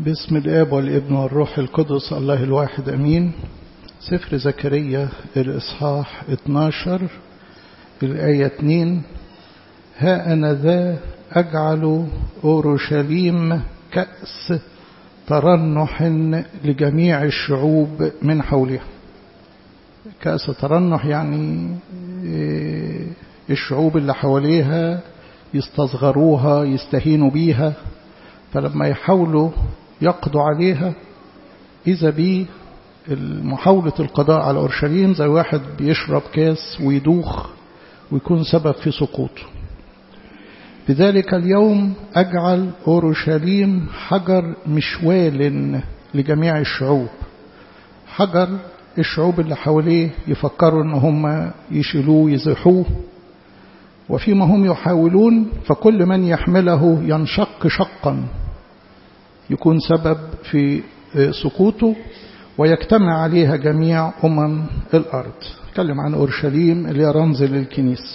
باسم الآب والابن والروح القدس الله الواحد أمين سفر زكريا الإصحاح 12 الآية 2 ها أنا ذا أجعل أورشليم كأس ترنح لجميع الشعوب من حولها كأس ترنح يعني الشعوب اللي حواليها يستصغروها يستهينوا بيها فلما يحاولوا يقضوا عليها إذا بي محاولة القضاء على أورشليم زي واحد بيشرب كاس ويدوخ ويكون سبب في سقوطه بذلك اليوم أجعل أورشليم حجر مشوال لجميع الشعوب حجر الشعوب اللي حواليه يفكروا ان هم يشيلوه يزحوه وفيما هم يحاولون فكل من يحمله ينشق شقا يكون سبب في سقوطه ويجتمع عليها جميع أمم الأرض تكلم عن أورشليم اللي رمز للكنيسة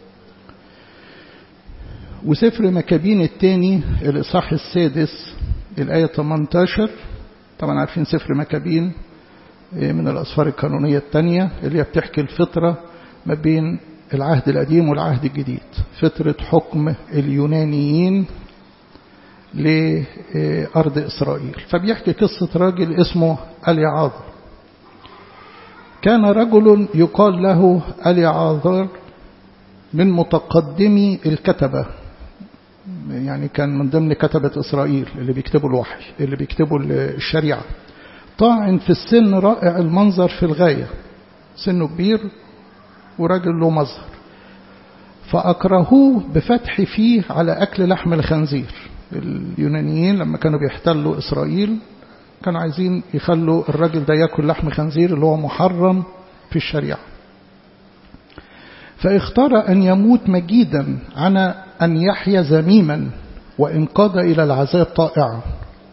وسفر مكابين الثاني الإصحاح السادس الآية 18 طبعا عارفين سفر مكابين من الأسفار القانونية الثانية اللي هي بتحكي الفطرة ما بين العهد القديم والعهد الجديد فترة حكم اليونانيين لأرض إسرائيل فبيحكي قصة راجل اسمه أليعاذر كان رجل يقال له أليعاذر من متقدمي الكتبة يعني كان من ضمن كتبة إسرائيل اللي بيكتبوا الوحي اللي بيكتبوا الشريعة طاعن في السن رائع المنظر في الغاية سنه كبير وراجل له مظهر فأكرهوه بفتح فيه على أكل لحم الخنزير اليونانيين لما كانوا بيحتلوا إسرائيل كانوا عايزين يخلوا الراجل ده ياكل لحم خنزير اللي هو محرم في الشريعة فاختار أن يموت مجيدا عن أن يحيا ذميما وإن قاد إلى العذاب طائعا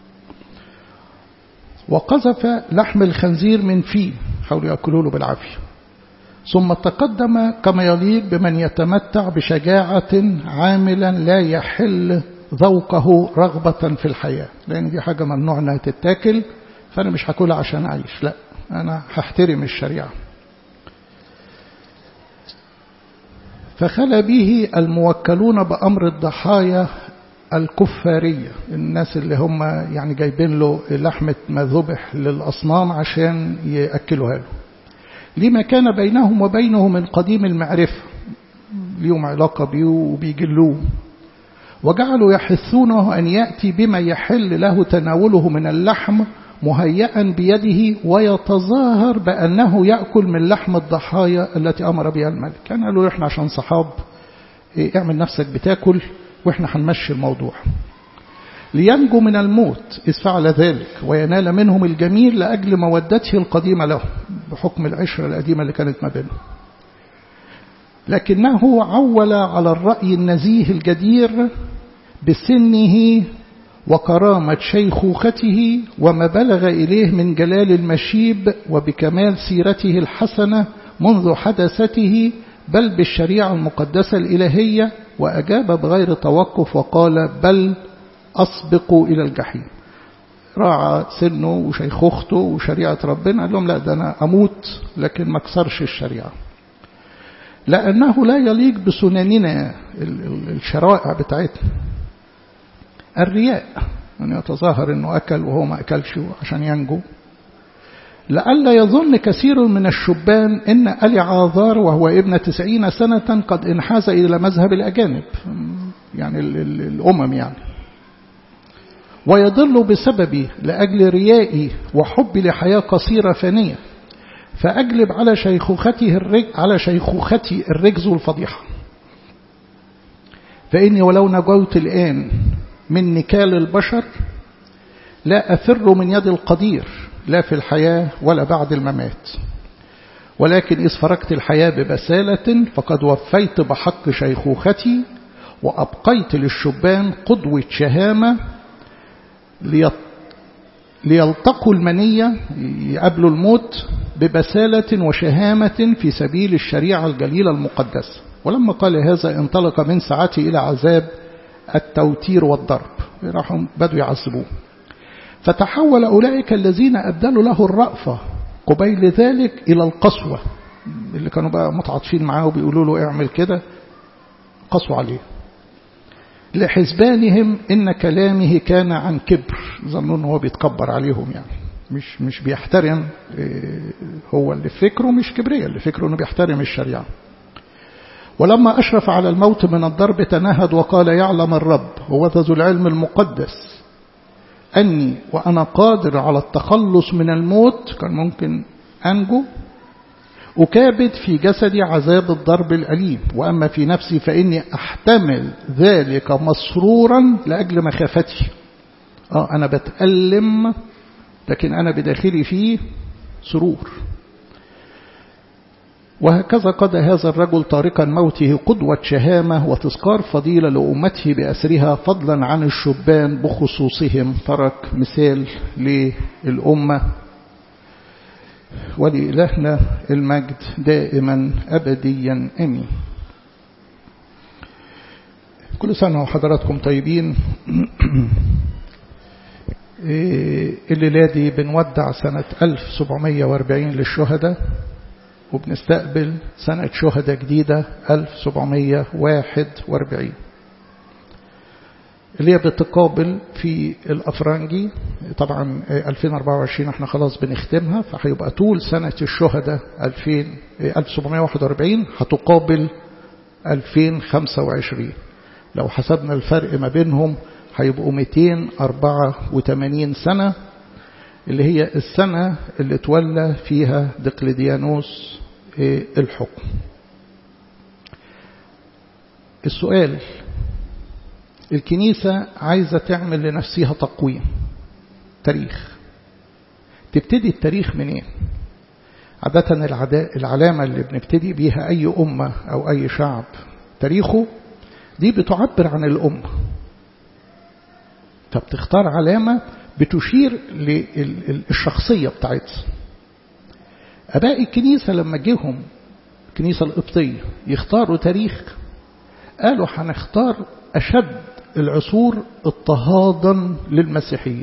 وقذف لحم الخنزير من فيه حاولوا يأكلوا له بالعافية ثم تقدم كما يليق بمن يتمتع بشجاعة عاملا لا يحل ذوقه رغبة في الحياة لأن دي حاجة ممنوع أنها تتاكل فأنا مش هاكلها عشان أعيش لا أنا هحترم الشريعة فخلى به الموكلون بأمر الضحايا الكفارية الناس اللي هم يعني جايبين له لحمة ما ذبح للأصنام عشان يأكلوها له لما كان بينهم وبينه من قديم المعرفة ليهم علاقة بيه وبيجلوه وجعلوا يحثونه أن يأتي بما يحل له تناوله من اللحم مهيئا بيده ويتظاهر بأنه يأكل من لحم الضحايا التي أمر بها الملك كان قالوا إحنا عشان صحاب اعمل نفسك بتاكل وإحنا هنمشي الموضوع لينجو من الموت إذ فعل ذلك وينال منهم الجميل لأجل مودته القديمة له بحكم العشرة القديمة اللي كانت ما بينهم لكنه عول على الرأي النزيه الجدير بسنه وكرامة شيخوخته وما بلغ إليه من جلال المشيب وبكمال سيرته الحسنة منذ حدثته بل بالشريعة المقدسة الإلهية وأجاب بغير توقف وقال بل أسبق إلى الجحيم راعى سنه وشيخوخته وشريعة ربنا قال لهم لا ده أنا أموت لكن ما اكسرش الشريعة لأنه لا يليق بسنننا الشرائع بتاعتنا الرياء أن يتظاهر أنه أكل وهو ما أكلش عشان ينجو لئلا يظن كثير من الشبان إن ألي عاذار وهو ابن تسعين سنة قد انحاز إلى مذهب الأجانب يعني الأمم يعني ويضل بسببي لأجل ريائي وحبي لحياة قصيرة فانية فأجلب على شيخوختي الرج على شيخوختي الرجز والفضيحة فإني ولو نجوت الآن من نكال البشر لا أفر من يد القدير لا في الحياة ولا بعد الممات ولكن إذ فرقت الحياة ببسالة فقد وفيت بحق شيخوختي وأبقيت للشبان قدوة شهامة ليلتقوا المنية يقابلوا الموت ببسالة وشهامة في سبيل الشريعة الجليلة المقدسة ولما قال هذا انطلق من ساعته إلى عذاب التوتير والضرب راحوا بدوا يعذبوه فتحول أولئك الذين أبدلوا له الرأفة قبيل ذلك إلى القسوة اللي كانوا بقى متعاطفين معاه وبيقولوا له اعمل كده قسوا عليه لحسبانهم إن كلامه كان عن كبر ظنوا أنه هو بيتكبر عليهم يعني مش مش بيحترم هو اللي فكره مش كبرية اللي فكره أنه بيحترم الشريعة ولما أشرف على الموت من الضرب تنهد وقال يعلم الرب هو ذو العلم المقدس أني وأنا قادر على التخلص من الموت كان ممكن أنجو أكابد في جسدي عذاب الضرب الأليم وأما في نفسي فإني أحتمل ذلك مسرورا لأجل مخافتي آه أنا بتألم لكن أنا بداخلي فيه سرور وهكذا قضى هذا الرجل طارقا موته قدوة شهامة وتذكار فضيلة لأمته بأسرها فضلا عن الشبان بخصوصهم ترك مثال للأمة ولإلهنا المجد دائما أبديا أمين كل سنة وحضراتكم طيبين الليلة دي بنودع سنة 1740 للشهداء وبنستقبل سنة شهداء جديدة 1741 اللي هي بتقابل في الأفرنجي طبعا 2024 احنا خلاص بنختمها فهيبقى طول سنة الشهداء 2000 1741 هتقابل 2025 لو حسبنا الفرق ما بينهم هيبقوا 284 سنة اللي هي السنة اللي تولى فيها دقلديانوس الحكم السؤال الكنيسة عايزة تعمل لنفسها تقويم تاريخ تبتدي التاريخ منين عادة العلامة اللي بنبتدي بيها أي أمة أو أي شعب تاريخه دي بتعبر عن الأمة فبتختار علامة بتشير للشخصية بتاعتها أباء الكنيسة لما جيهم الكنيسة القبطية يختاروا تاريخ قالوا هنختار أشد العصور اضطهادا للمسيحيين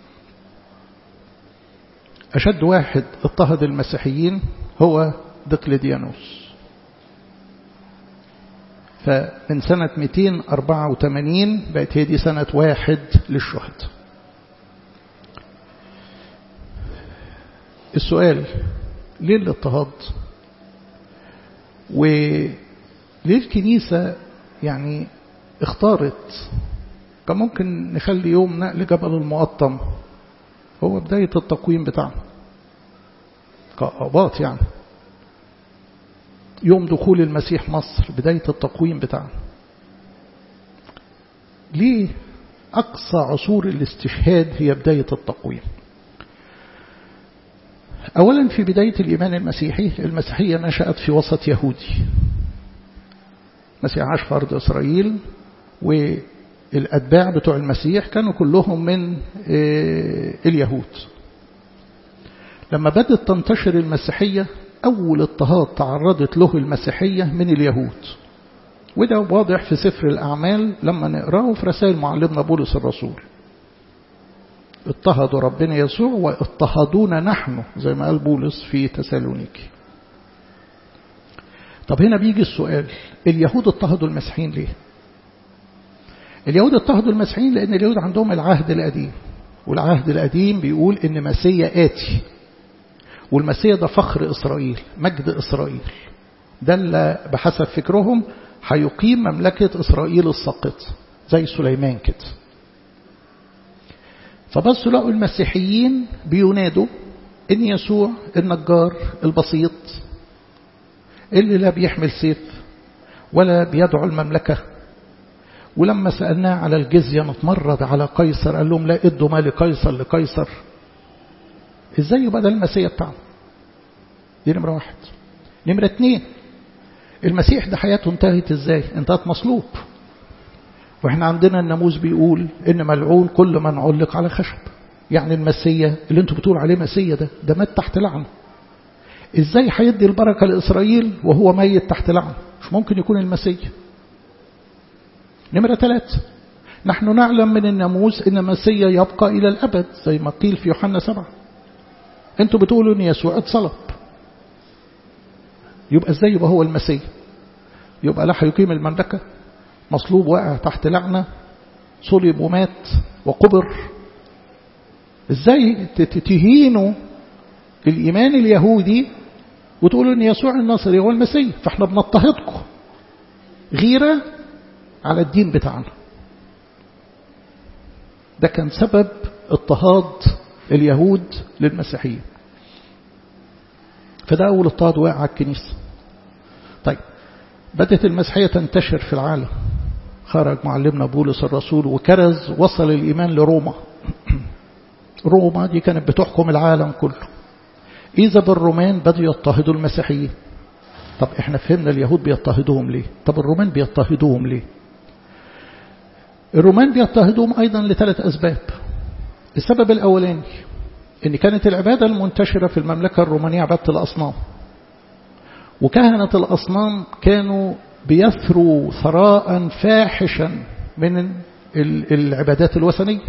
أشد واحد اضطهد المسيحيين هو دقلديانوس فمن سنة 284 بقت هي دي سنة واحد للشهداء السؤال ليه الاضطهاد وليه الكنيسة يعني اختارت كان ممكن نخلي يوم نقل جبل المقطم هو بداية التقويم بتاعنا كأباط يعني يوم دخول المسيح مصر بداية التقويم بتاعنا ليه أقصى عصور الاستشهاد هي بداية التقويم أولا في بداية الإيمان المسيحي المسيحية نشأت في وسط يهودي المسيح عاش في أرض إسرائيل والأتباع بتوع المسيح كانوا كلهم من اليهود لما بدأت تنتشر المسيحية أول اضطهاد تعرضت له المسيحية من اليهود وده واضح في سفر الأعمال لما نقراه في رسائل معلمنا بولس الرسول اضطهدوا ربنا يسوع واضطهدونا نحن زي ما قال بولس في تسالونيكي طب هنا بيجي السؤال اليهود اضطهدوا المسيحيين ليه اليهود اضطهدوا المسيحيين لأن اليهود عندهم العهد القديم والعهد القديم بيقول إن مسيا آتي والمسيا ده فخر إسرائيل مجد إسرائيل ده اللي بحسب فكرهم هيقيم مملكة إسرائيل الساقطة زي سليمان كده فبصوا لقوا المسيحيين بينادوا إن يسوع النجار البسيط اللي لا بيحمل سيف ولا بيدعو المملكة ولما سألناه على الجزية نتمرد على قيصر قال لهم لا ادوا ما لقيصر لقيصر ازاي يبقى ده المسيح بتاعنا دي نمرة واحد نمرة اتنين المسيح ده حياته انتهت ازاي انتهت مصلوب واحنا عندنا الناموس بيقول ان ملعون كل من علق على خشب يعني المسيا اللي انتوا بتقول عليه مسيا ده ده مات تحت لعنه ازاي هيدي البركه لاسرائيل وهو ميت تحت لعنه مش ممكن يكون المسيا نمرة ثلاثة نحن نعلم من الناموس ان المسيا يبقى الى الابد زي ما قيل في يوحنا سبعة انتوا بتقولوا ان يسوع اتصلب يبقى ازاي يبقى هو المسيا يبقى لا هيقيم المملكة مصلوب واقع تحت لعنة صلب ومات وقبر ازاي تهينوا الايمان اليهودي وتقولوا ان يسوع الناصري هو المسيح فاحنا بنضطهدكم غيرة على الدين بتاعنا ده كان سبب اضطهاد اليهود للمسيحيين فده أول اضطهاد واقع على الكنيسة طيب بدأت المسيحية تنتشر في العالم خرج معلمنا بولس الرسول وكرز وصل الإيمان لروما روما دي كانت بتحكم العالم كله إذا بالرومان بدأوا يضطهدوا المسيحيين طب احنا فهمنا اليهود بيضطهدوهم ليه طب الرومان بيضطهدوهم ليه الرومان بيضطهدوهم أيضا لثلاث أسباب السبب الأولاني ان كانت العبادة المنتشرة في المملكة الرومانية عبادة الأصنام وكهنة الأصنام كانوا بيثروا ثراء فاحشا من العبادات الوثنية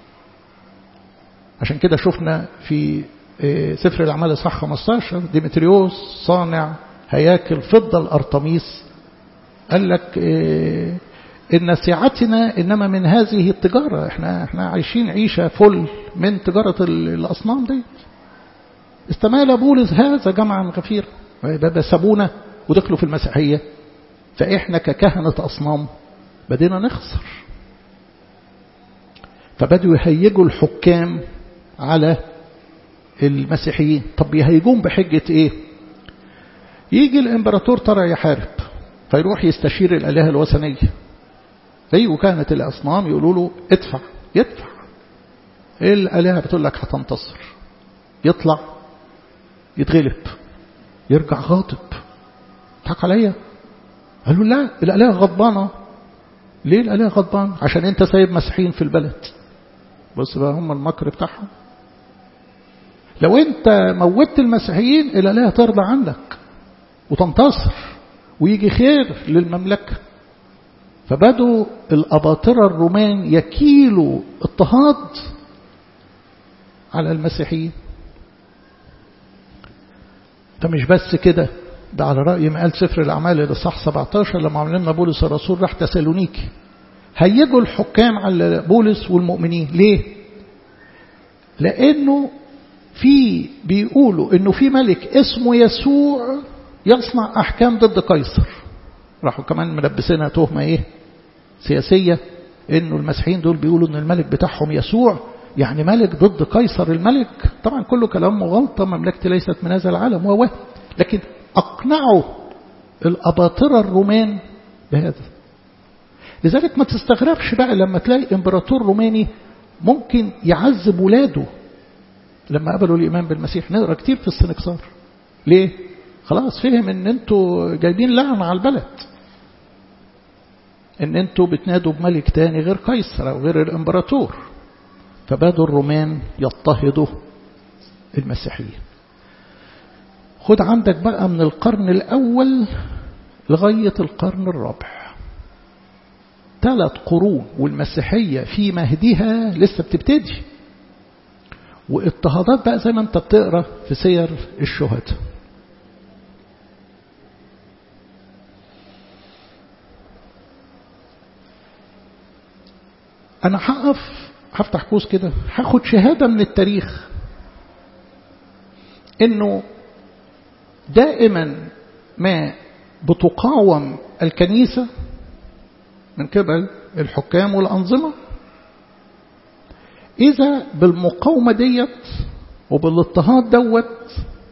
عشان كده شفنا في سفر الأعمال الصح 15 ديمتريوس صانع هياكل فضة الأرطميس قال لك إن سعتنا إنما من هذه التجارة إحنا, إحنا عايشين عيشة فل من تجارة الأصنام دي استمال بولس هذا جمعا غفيرا سابونا ودخلوا في المسيحية فإحنا ككهنة أصنام بدينا نخسر فبدوا يهيجوا الحكام على المسيحيين طب يهيجون بحجة ايه يجي الامبراطور ترى يحارب فيروح يستشير الالهه الوثنيه ايوه كانت الاصنام يقولوا له ادفع يدفع الالهه بتقول لك هتنتصر يطلع يتغلب يرجع غاضب ضحك عليا قالوا لا الالهه غضبانه ليه الالهه غضبان عشان انت سايب مسيحيين في البلد بص بقى هم المكر بتاعهم لو انت موتت المسيحيين الالهه ترضى عنك وتنتصر ويجي خير للمملكة فبدوا الأباطرة الرومان يكيلوا اضطهاد على المسيحيين ده مش بس كده ده على رأي ما قال سفر الأعمال الإصحاح 17 لما عملنا بولس الرسول راح تسالونيكي هيجوا الحكام على بولس والمؤمنين ليه؟ لأنه في بيقولوا إنه في ملك اسمه يسوع يصنع أحكام ضد قيصر راحوا كمان ملبسينها تهمة إيه سياسية إنه المسيحيين دول بيقولوا إن الملك بتاعهم يسوع يعني ملك ضد قيصر الملك طبعا كله كلام مغلطة مملكتي ليست من هذا العالم وهو لكن أقنعوا الأباطرة الرومان بهذا لذلك ما تستغربش بقى لما تلاقي امبراطور روماني ممكن يعذب ولاده لما قبلوا الإيمان بالمسيح نقرأ كتير في السنكسار ليه؟ خلاص فهم ان انتوا جايبين لعنة على البلد ان انتوا بتنادوا بملك تاني غير قيصر او غير الامبراطور فبادوا الرومان يضطهدوا المسيحيين خد عندك بقى من القرن الاول لغاية القرن الرابع ثلاث قرون والمسيحية في مهدها لسه بتبتدي واضطهادات بقى زي ما انت بتقرا في سير الشهداء أنا هقف هفتح قوس كده هاخد شهادة من التاريخ إنه دائما ما بتقاوم الكنيسة من قبل الحكام والأنظمة إذا بالمقاومة ديت وبالاضطهاد دوت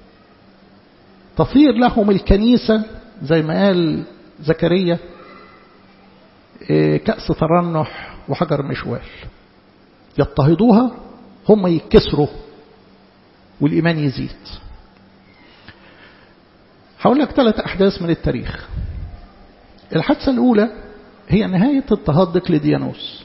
تصير لهم الكنيسة زي ما قال زكريا كأس ترنح وحجر مشوال يضطهدوها هم يكسروا والإيمان يزيد هقول لك ثلاث أحداث من التاريخ الحادثة الأولى هي نهاية اضطهاد دقلديانوس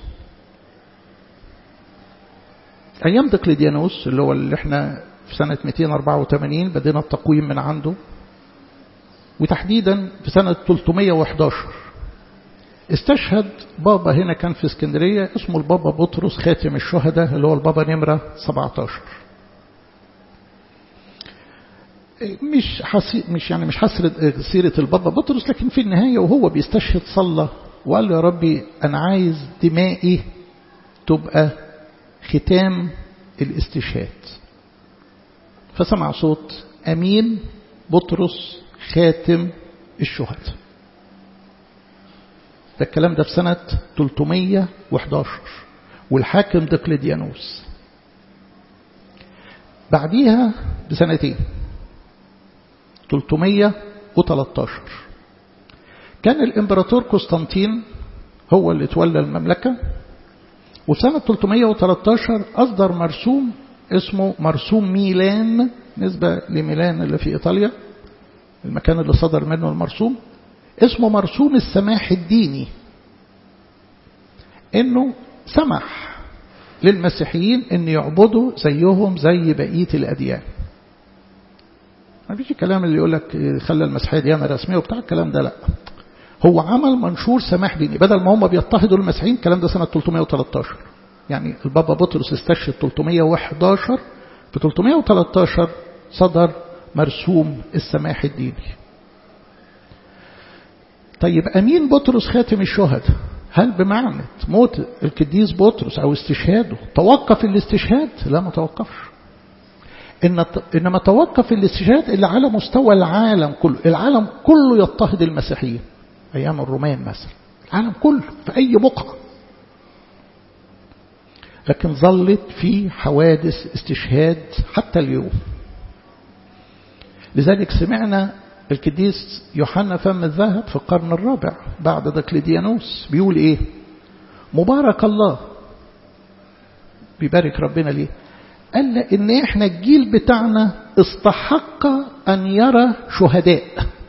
أيام دقلديانوس اللي هو اللي احنا في سنة 284 بدينا التقويم من عنده وتحديدا في سنة 311 استشهد بابا هنا كان في اسكندرية اسمه البابا بطرس خاتم الشهداء اللي هو البابا نمرة 17 مش حسي مش يعني مش حسرة سيرة البابا بطرس لكن في النهاية وهو بيستشهد صلى وقال له يا ربي أنا عايز دمائي تبقى ختام الاستشهاد فسمع صوت أمين بطرس خاتم الشهداء ده الكلام ده في سنة 311 والحاكم دقلديانوس بعديها بسنتين 313 كان الإمبراطور قسطنطين هو اللي تولى المملكة وسنة 313 أصدر مرسوم اسمه مرسوم ميلان نسبة لميلان اللي في إيطاليا المكان اللي صدر منه المرسوم اسمه مرسوم السماح الديني انه سمح للمسيحيين ان يعبدوا زيهم زي بقية الاديان ما فيش الكلام اللي يقول لك خلى المسيحية ديانة رسمية وبتاع الكلام ده لا هو عمل منشور سماح ديني بدل ما هم بيضطهدوا المسيحيين الكلام ده سنة 313 يعني البابا بطرس استشهد 311 في 313 صدر مرسوم السماح الديني طيب أمين بطرس خاتم الشهداء هل بمعنى موت القديس بطرس أو استشهاده توقف الاستشهاد لا ما توقفش إن إنما توقف الاستشهاد اللي على مستوى العالم كله العالم كله يضطهد المسيحيين أيام الرومان مثلا العالم كله في أي بقعة لكن ظلت في حوادث استشهاد حتى اليوم لذلك سمعنا القديس يوحنا فم الذهب في القرن الرابع بعد دقلديانوس بيقول ايه مبارك الله بيبارك ربنا ليه قال لا ان احنا الجيل بتاعنا استحق ان يرى شهداء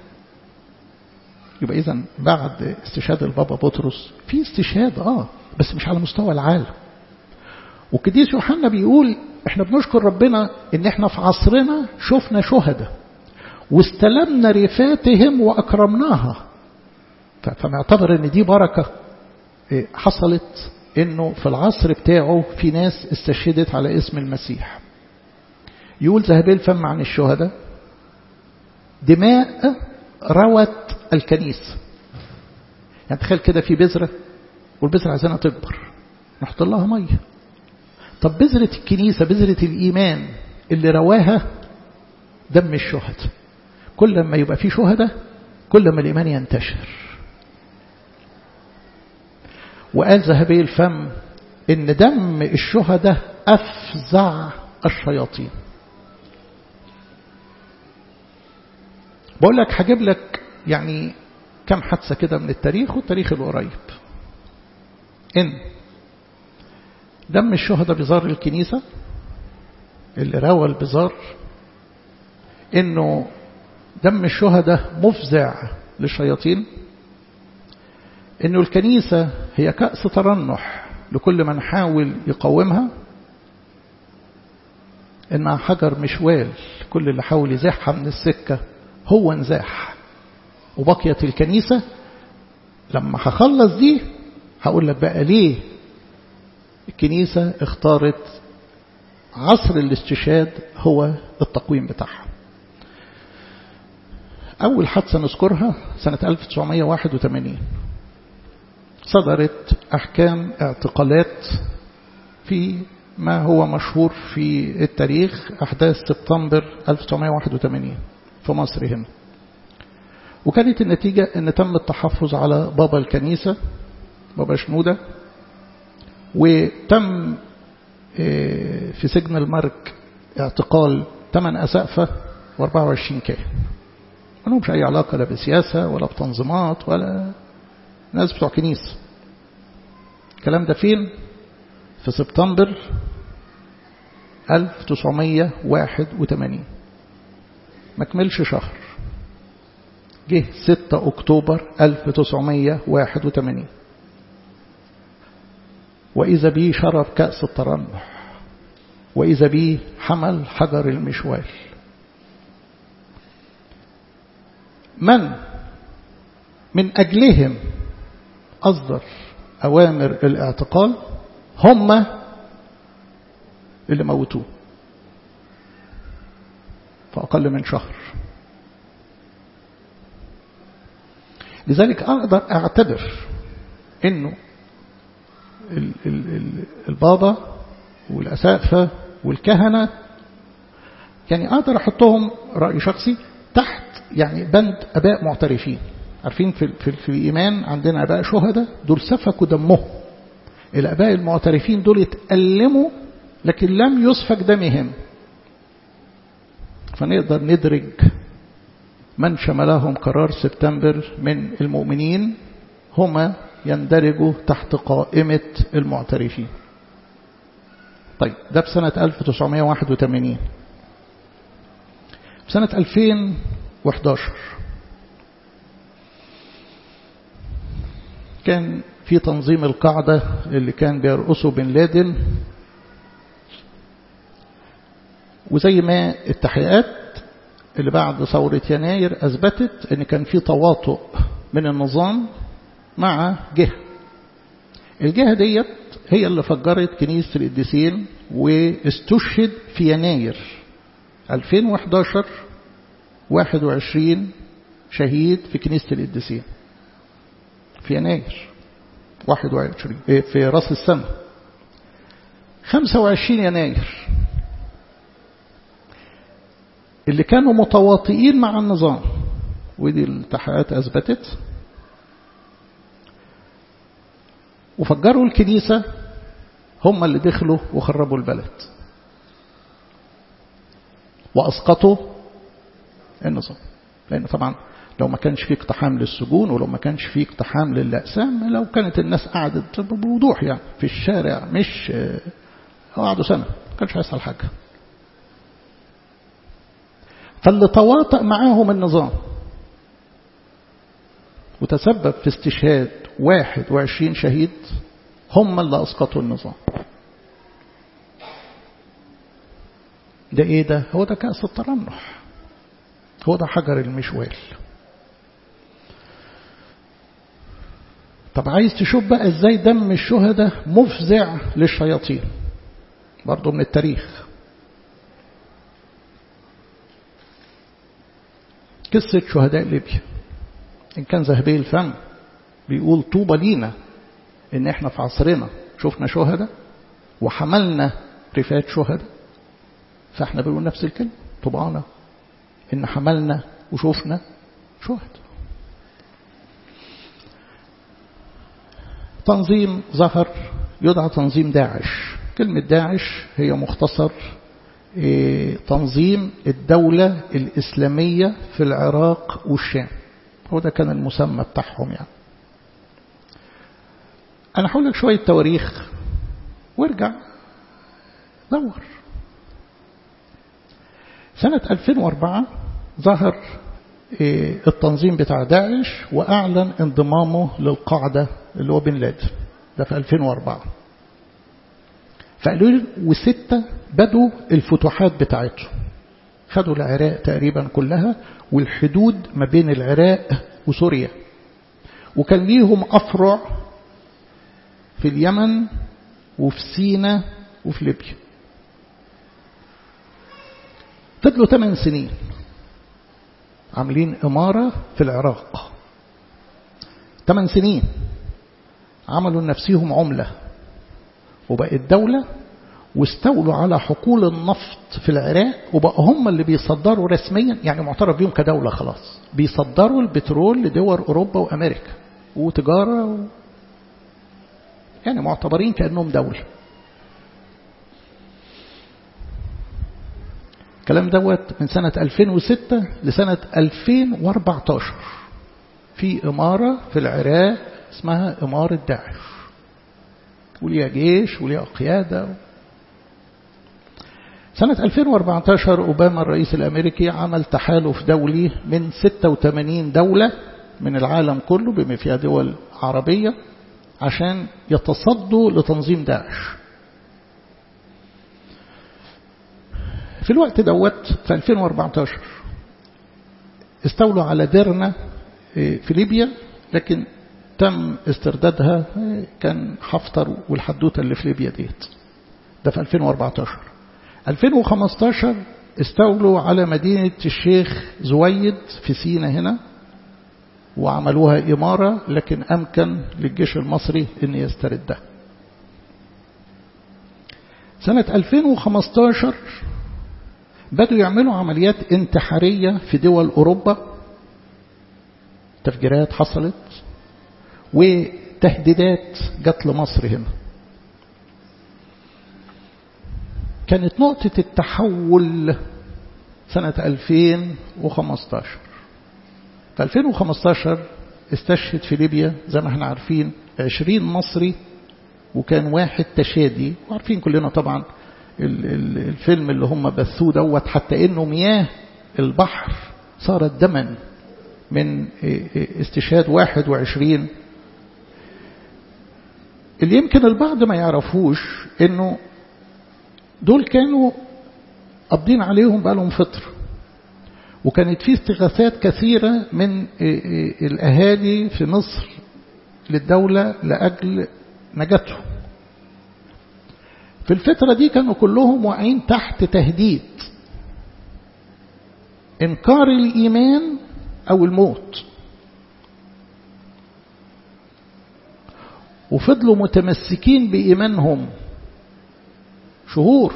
يبقى اذا بعد استشهاد البابا بطرس في استشهاد اه بس مش على مستوى العالم والقديس يوحنا بيقول احنا بنشكر ربنا ان احنا في عصرنا شفنا شهداء واستلمنا رفاتهم وأكرمناها فنعتبر ان دي بركة حصلت انه في العصر بتاعه في ناس استشهدت على اسم المسيح يقول ذهبي الفم عن الشهداء دماء روت الكنيسة يعني تخيل كده في بذرة والبذرة عايزينها تكبر نحط لها مية طب بذرة الكنيسة بذرة الإيمان اللي رواها دم الشهداء كل ما يبقى فيه شهداء كل ما الإيمان ينتشر وقال ذهبي الفم إن دم الشهداء أفزع الشياطين بقول لك هجيب لك يعني كم حادثة كده من التاريخ والتاريخ القريب إن دم الشهداء بزار الكنيسة اللي روى البزار إنه دم الشهداء مفزع للشياطين إنه الكنيسة هي كأس ترنح لكل من حاول يقاومها إنها حجر مشوال كل اللي حاول يزاحها من السكة هو انزاح وبقيت الكنيسة لما هخلص دي هقول لك بقى ليه الكنيسة اختارت عصر الاستشهاد هو التقويم بتاعها أول حادثة نذكرها سنة 1981 صدرت أحكام اعتقالات في ما هو مشهور في التاريخ أحداث سبتمبر 1981 في مصر هنا وكانت النتيجة أن تم التحفظ على بابا الكنيسة بابا شنودة وتم في سجن المرك اعتقال 8 أسقفة و24 كاهن ما لهمش أي علاقة لا بسياسة ولا بتنظيمات ولا ناس بتوع كنيسة الكلام ده فين في سبتمبر 1981 ما كملش شهر جه 6 أكتوبر 1981 وإذا بيه شرب كأس الترنح وإذا بيه حمل حجر المشوال من من أجلهم أصدر أوامر الاعتقال هم اللي موتوه في أقل من شهر لذلك أقدر أعتبر أنه ال ال ال البابا والأسافة والكهنة يعني أقدر أحطهم رأي شخصي تحت يعني بند أباء معترفين عارفين في, في, في الإيمان عندنا أباء شهداء دول سفكوا دمهم الأباء المعترفين دول اتألموا لكن لم يسفك دمهم فنقدر ندرج من شملهم قرار سبتمبر من المؤمنين هما يندرجوا تحت قائمة المعترفين طيب ده في سنة 1981 في سنة 2011 كان في تنظيم القاعدة اللي كان بيرقصه بن لادن وزي ما التحقيقات اللي بعد ثورة يناير أثبتت أن كان في تواطؤ من النظام مع جهة الجهة ديت هي اللي فجرت كنيسة القديسين واستشهد في يناير 2011 21 شهيد في كنيسة القديسين في يناير 21 في راس السنة 25 يناير اللي كانوا متواطئين مع النظام ودي التحقيقات أثبتت وفجروا الكنيسة هم اللي دخلوا وخربوا البلد وأسقطوا النظام لأن طبعا لو ما كانش فيه اقتحام للسجون ولو ما كانش فيه اقتحام للأقسام لو كانت الناس قعدت بوضوح يعني في الشارع مش قعدوا سنة ما كانش هيحصل حاجة فاللي تواطأ معاهم النظام وتسبب في استشهاد 21 شهيد هم اللي أسقطوا النظام ده ايه ده هو ده كأس الترنح هو ده حجر المشوال طب عايز تشوف بقى ازاي دم الشهداء مفزع للشياطين برضه من التاريخ قصة شهداء ليبيا إن كان ذهبي الفم بيقول طوبى لينا إن إحنا في عصرنا شفنا شهداء وحملنا رفات شهداء فإحنا بنقول نفس الكلمة طبعنا إن حملنا وشوفنا شهداء تنظيم ظهر يدعى تنظيم داعش كلمة داعش هي مختصر تنظيم الدولة الإسلامية في العراق والشام هو ده كان المسمى بتاعهم يعني أنا هقول لك شوية تواريخ وارجع دور سنة 2004 ظهر التنظيم بتاع داعش وأعلن انضمامه للقاعدة اللي هو بن لادن ده في 2004 فقالوا وستة بدوا الفتوحات بتاعتهم خدوا العراق تقريبا كلها والحدود ما بين العراق وسوريا وكان ليهم أفرع في اليمن وفي سينا وفي ليبيا فضلوا 8 سنين عاملين إمارة في العراق 8 سنين عملوا لنفسهم عملة وبقت دولة واستولوا على حقول النفط في العراق وبقى هم اللي بيصدروا رسميا يعني معترف بيهم كدولة خلاص بيصدروا البترول لدول أوروبا وأمريكا وتجارة و... يعني معتبرين كأنهم دولة الكلام دوت من سنة 2006 لسنة 2014 في إمارة في العراق اسمها إمارة داعش وليها جيش وليها قيادة سنة 2014 أوباما الرئيس الأمريكي عمل تحالف دولي من 86 دولة من العالم كله بما فيها دول عربية عشان يتصدوا لتنظيم داعش في الوقت دوت في 2014 استولوا على ديرنا في ليبيا لكن تم استردادها كان حفتر والحدوتة اللي في ليبيا ديت ده في 2014 2015 استولوا على مدينة الشيخ زويد في سينا هنا وعملوها إمارة لكن أمكن للجيش المصري أن يستردها سنة 2015 بدوا يعملوا عمليات انتحارية في دول أوروبا تفجيرات حصلت وتهديدات جت لمصر هنا كانت نقطة التحول سنة 2015 في 2015 استشهد في ليبيا زي ما احنا عارفين 20 مصري وكان واحد تشادي وعارفين كلنا طبعا الفيلم اللي هم بثوه دوت حتى انه مياه البحر صارت دما من استشهاد 21 اللي يمكن البعض ما يعرفوش انه دول كانوا قابضين عليهم بقالهم فطر وكانت في استغاثات كثيرة من الأهالي في مصر للدولة لأجل نجاتهم في الفترة دي كانوا كلهم واقعين تحت تهديد إنكار الإيمان أو الموت وفضلوا متمسكين بإيمانهم شهور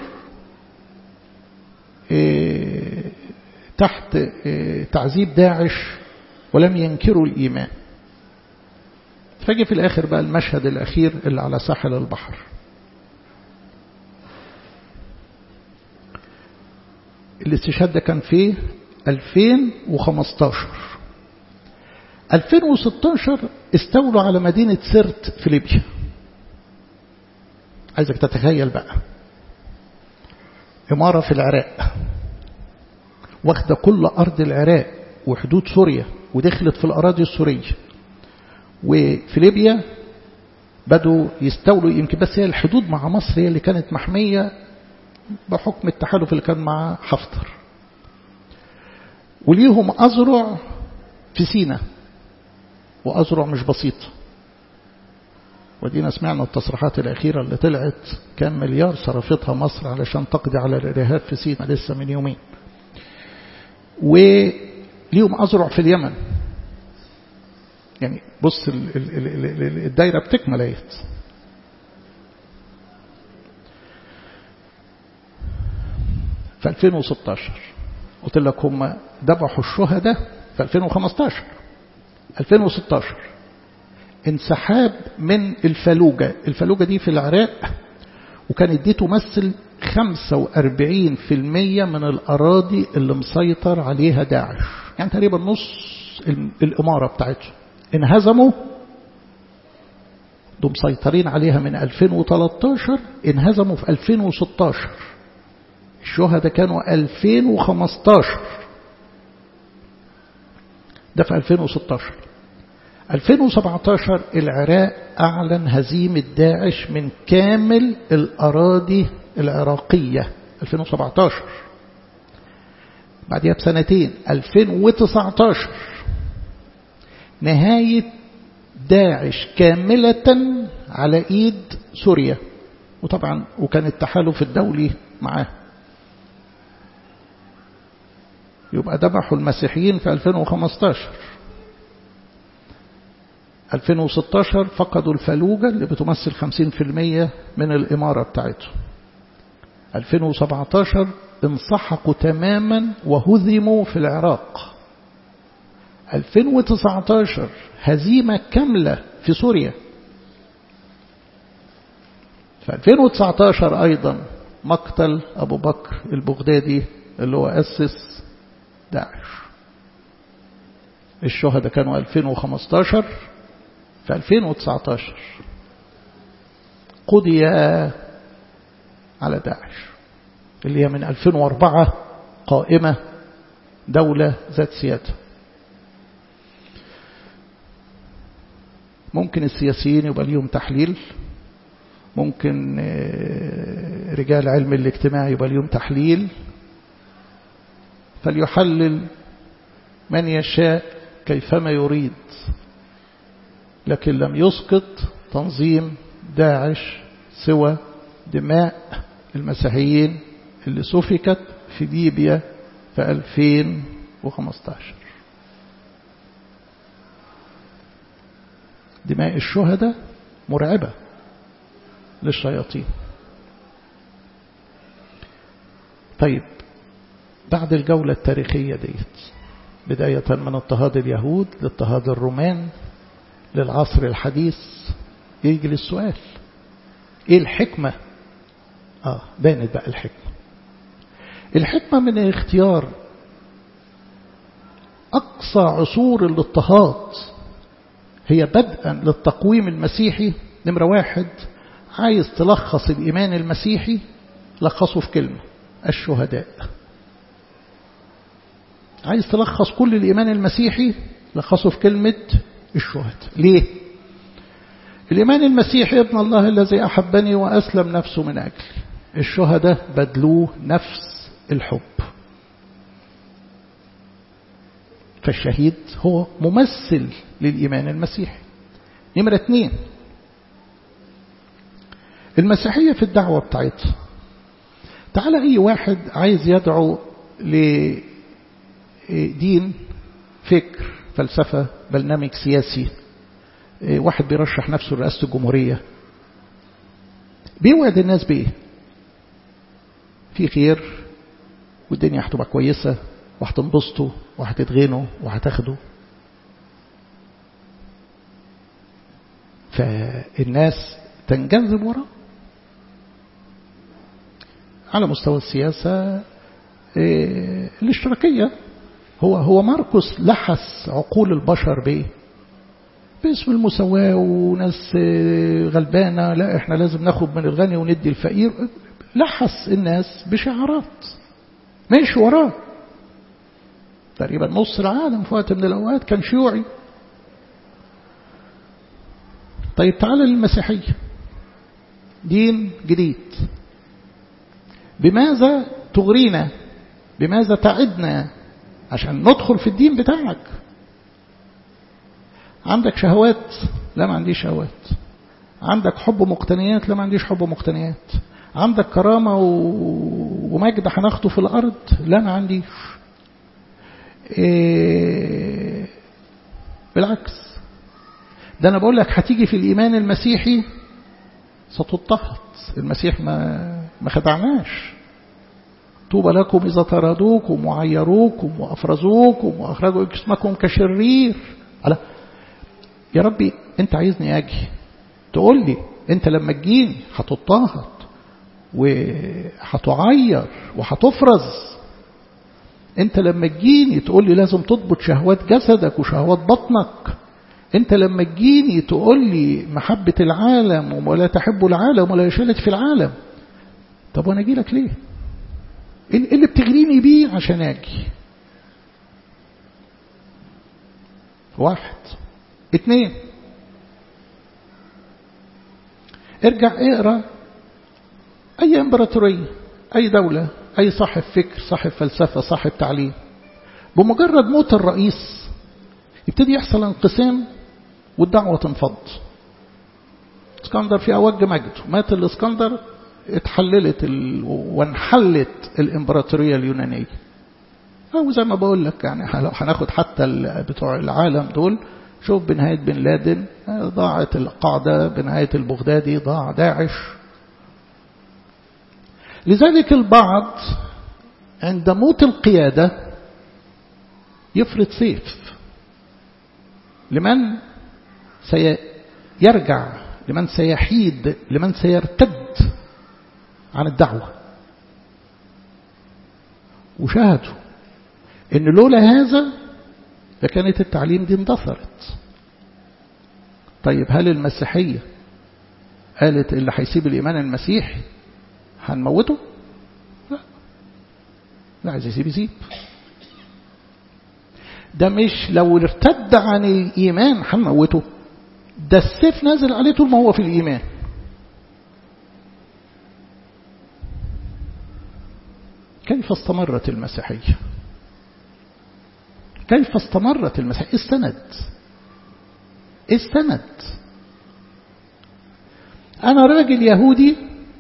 إيه تحت إيه تعذيب داعش ولم ينكروا الإيمان فجي في الآخر بقى المشهد الأخير اللي على ساحل البحر الاستشهاد ده كان في 2015 2016 استولوا على مدينة سرت في ليبيا عايزك تتخيل بقى إمارة في العراق واخدة كل أرض العراق وحدود سوريا ودخلت في الأراضي السورية وفي ليبيا بدوا يستولوا يمكن بس هي الحدود مع مصر هي اللي كانت محمية بحكم التحالف اللي كان مع حفتر وليهم أزرع في سينا وأزرع مش بسيطة ودينا سمعنا التصريحات الأخيرة اللي طلعت كان مليار صرفتها مصر علشان تقضي على الإرهاب في سينا لسه من يومين وليهم أزرع في اليمن يعني بص الدايرة بتكمل اهيت في 2016 قلت لك هم ذبحوا الشهداء في 2015 2016 انسحاب من الفلوجة الفلوجة دي في العراق وكانت دي تمثل 45% من الأراضي اللي مسيطر عليها داعش يعني تقريبا نص الإمارة بتاعتهم انهزموا دول مسيطرين عليها من 2013 انهزموا في 2016 الشهداء كانوا 2015 ده في 2016 2017 العراق أعلن هزيمة داعش من كامل الأراضي العراقية 2017 بعدها بسنتين 2019 نهاية داعش كاملة على إيد سوريا وطبعا وكان التحالف الدولي معاه يبقى ذبحوا المسيحيين في 2015 2016 فقدوا الفلوجة اللي بتمثل 50% من الإمارة بتاعتهم 2017 انسحقوا تماما وهزموا في العراق 2019 هزيمة كاملة في سوريا في 2019 أيضا مقتل أبو بكر البغدادي اللي هو أسس داعش الشهداء كانوا 2015 في 2019 قضي على داعش اللي هي من 2004 قائمة دولة ذات سيادة ممكن السياسيين يبقى ليهم تحليل ممكن رجال علم الاجتماع يبقى ليهم تحليل فليحلل من يشاء كيفما يريد لكن لم يسقط تنظيم داعش سوى دماء المسيحيين اللي سفكت في ليبيا في 2015 دماء الشهداء مرعبة للشياطين طيب بعد الجولة التاريخية ديت بداية من اضطهاد اليهود لاضطهاد الرومان للعصر الحديث يجي للسؤال ايه الحكمة اه بانت بقى الحكمة الحكمة من اختيار أقصى عصور الاضطهاد هي بدءا للتقويم المسيحي نمرة واحد عايز تلخص الإيمان المسيحي لخصه في كلمة الشهداء عايز تلخص كل الإيمان المسيحي لخصه في كلمة الشهداء ليه؟ الإيمان المسيحي ابن الله الذي أحبني وأسلم نفسه من أجلي الشهداء بدلوه نفس الحب فالشهيد هو ممثل للإيمان المسيحي نمرة اثنين المسيحية في الدعوة بتاعتها تعالى أي واحد عايز يدعو لدين فكر فلسفة برنامج سياسي واحد بيرشح نفسه لرئاسة الجمهورية بيوعد الناس بإيه في خير والدنيا هتبقى كويسة وهتنبسطوا وهتتغنوا وهتاخدوا فالناس تنجذب وراه على مستوى السياسة الاشتراكية هو هو ماركوس لحس عقول البشر بإيه؟ باسم المساواة وناس غلبانة لا احنا لازم ناخد من الغني وندي الفقير لحس الناس بشعارات ماشي وراه تقريبا نص العالم في وقت من الأوقات كان شيوعي طيب تعالى للمسيحية دين جديد بماذا تغرينا بماذا تعدنا عشان ندخل في الدين بتاعك عندك شهوات لا ما عنديش شهوات عندك حب مقتنيات لا ما عنديش حب مقتنيات عندك كرامة ومجد هناخده في الأرض لا ما عنديش إيه بالعكس ده أنا بقول لك هتيجي في الإيمان المسيحي ستضطهد المسيح ما ما خدعناش طوبى لكم إذا طردوكم وعيروكم وأفرزوكم وأخرجوا جسمكم كشرير على يا ربي أنت عايزني أجي تقول لي أنت لما تجيني هتضطهد وهتعير وهتفرز أنت لما تجيني تقول لي لازم تضبط شهوات جسدك وشهوات بطنك أنت لما تجيني تقول لي محبة العالم ولا تحب العالم ولا يشلت في العالم طب وأنا أجي لك ليه؟ إيه اللي بتغريني بيه عشان أجي؟ واحد اثنين ارجع اقرا اي امبراطوريه اي دوله اي صاحب فكر صاحب فلسفه صاحب تعليم بمجرد موت الرئيس يبتدي يحصل انقسام والدعوه تنفض اسكندر في اوج مجده مات الاسكندر اتحللت ال... وانحلت الامبراطوريه اليونانيه أو زي ما بقول لك يعني لو هناخد حتى بتوع العالم دول شوف بنهاية بن لادن ضاعت القاعدة بنهاية البغدادي ضاع داعش لذلك البعض عند موت القيادة يفرض سيف لمن سيرجع لمن سيحيد لمن سيرتد عن الدعوة وشاهدوا ان لولا هذا لكانت التعليم دي اندثرت طيب هل المسيحية قالت اللي هيسيب الإيمان المسيحي هنموته لا لا عايز يسيب يسيب ده مش لو ارتد عن الإيمان هنموته ده السيف نازل عليه طول ما هو في الإيمان كيف استمرت المسيحية كيف استمرت المسيحية استند استند أنا راجل يهودي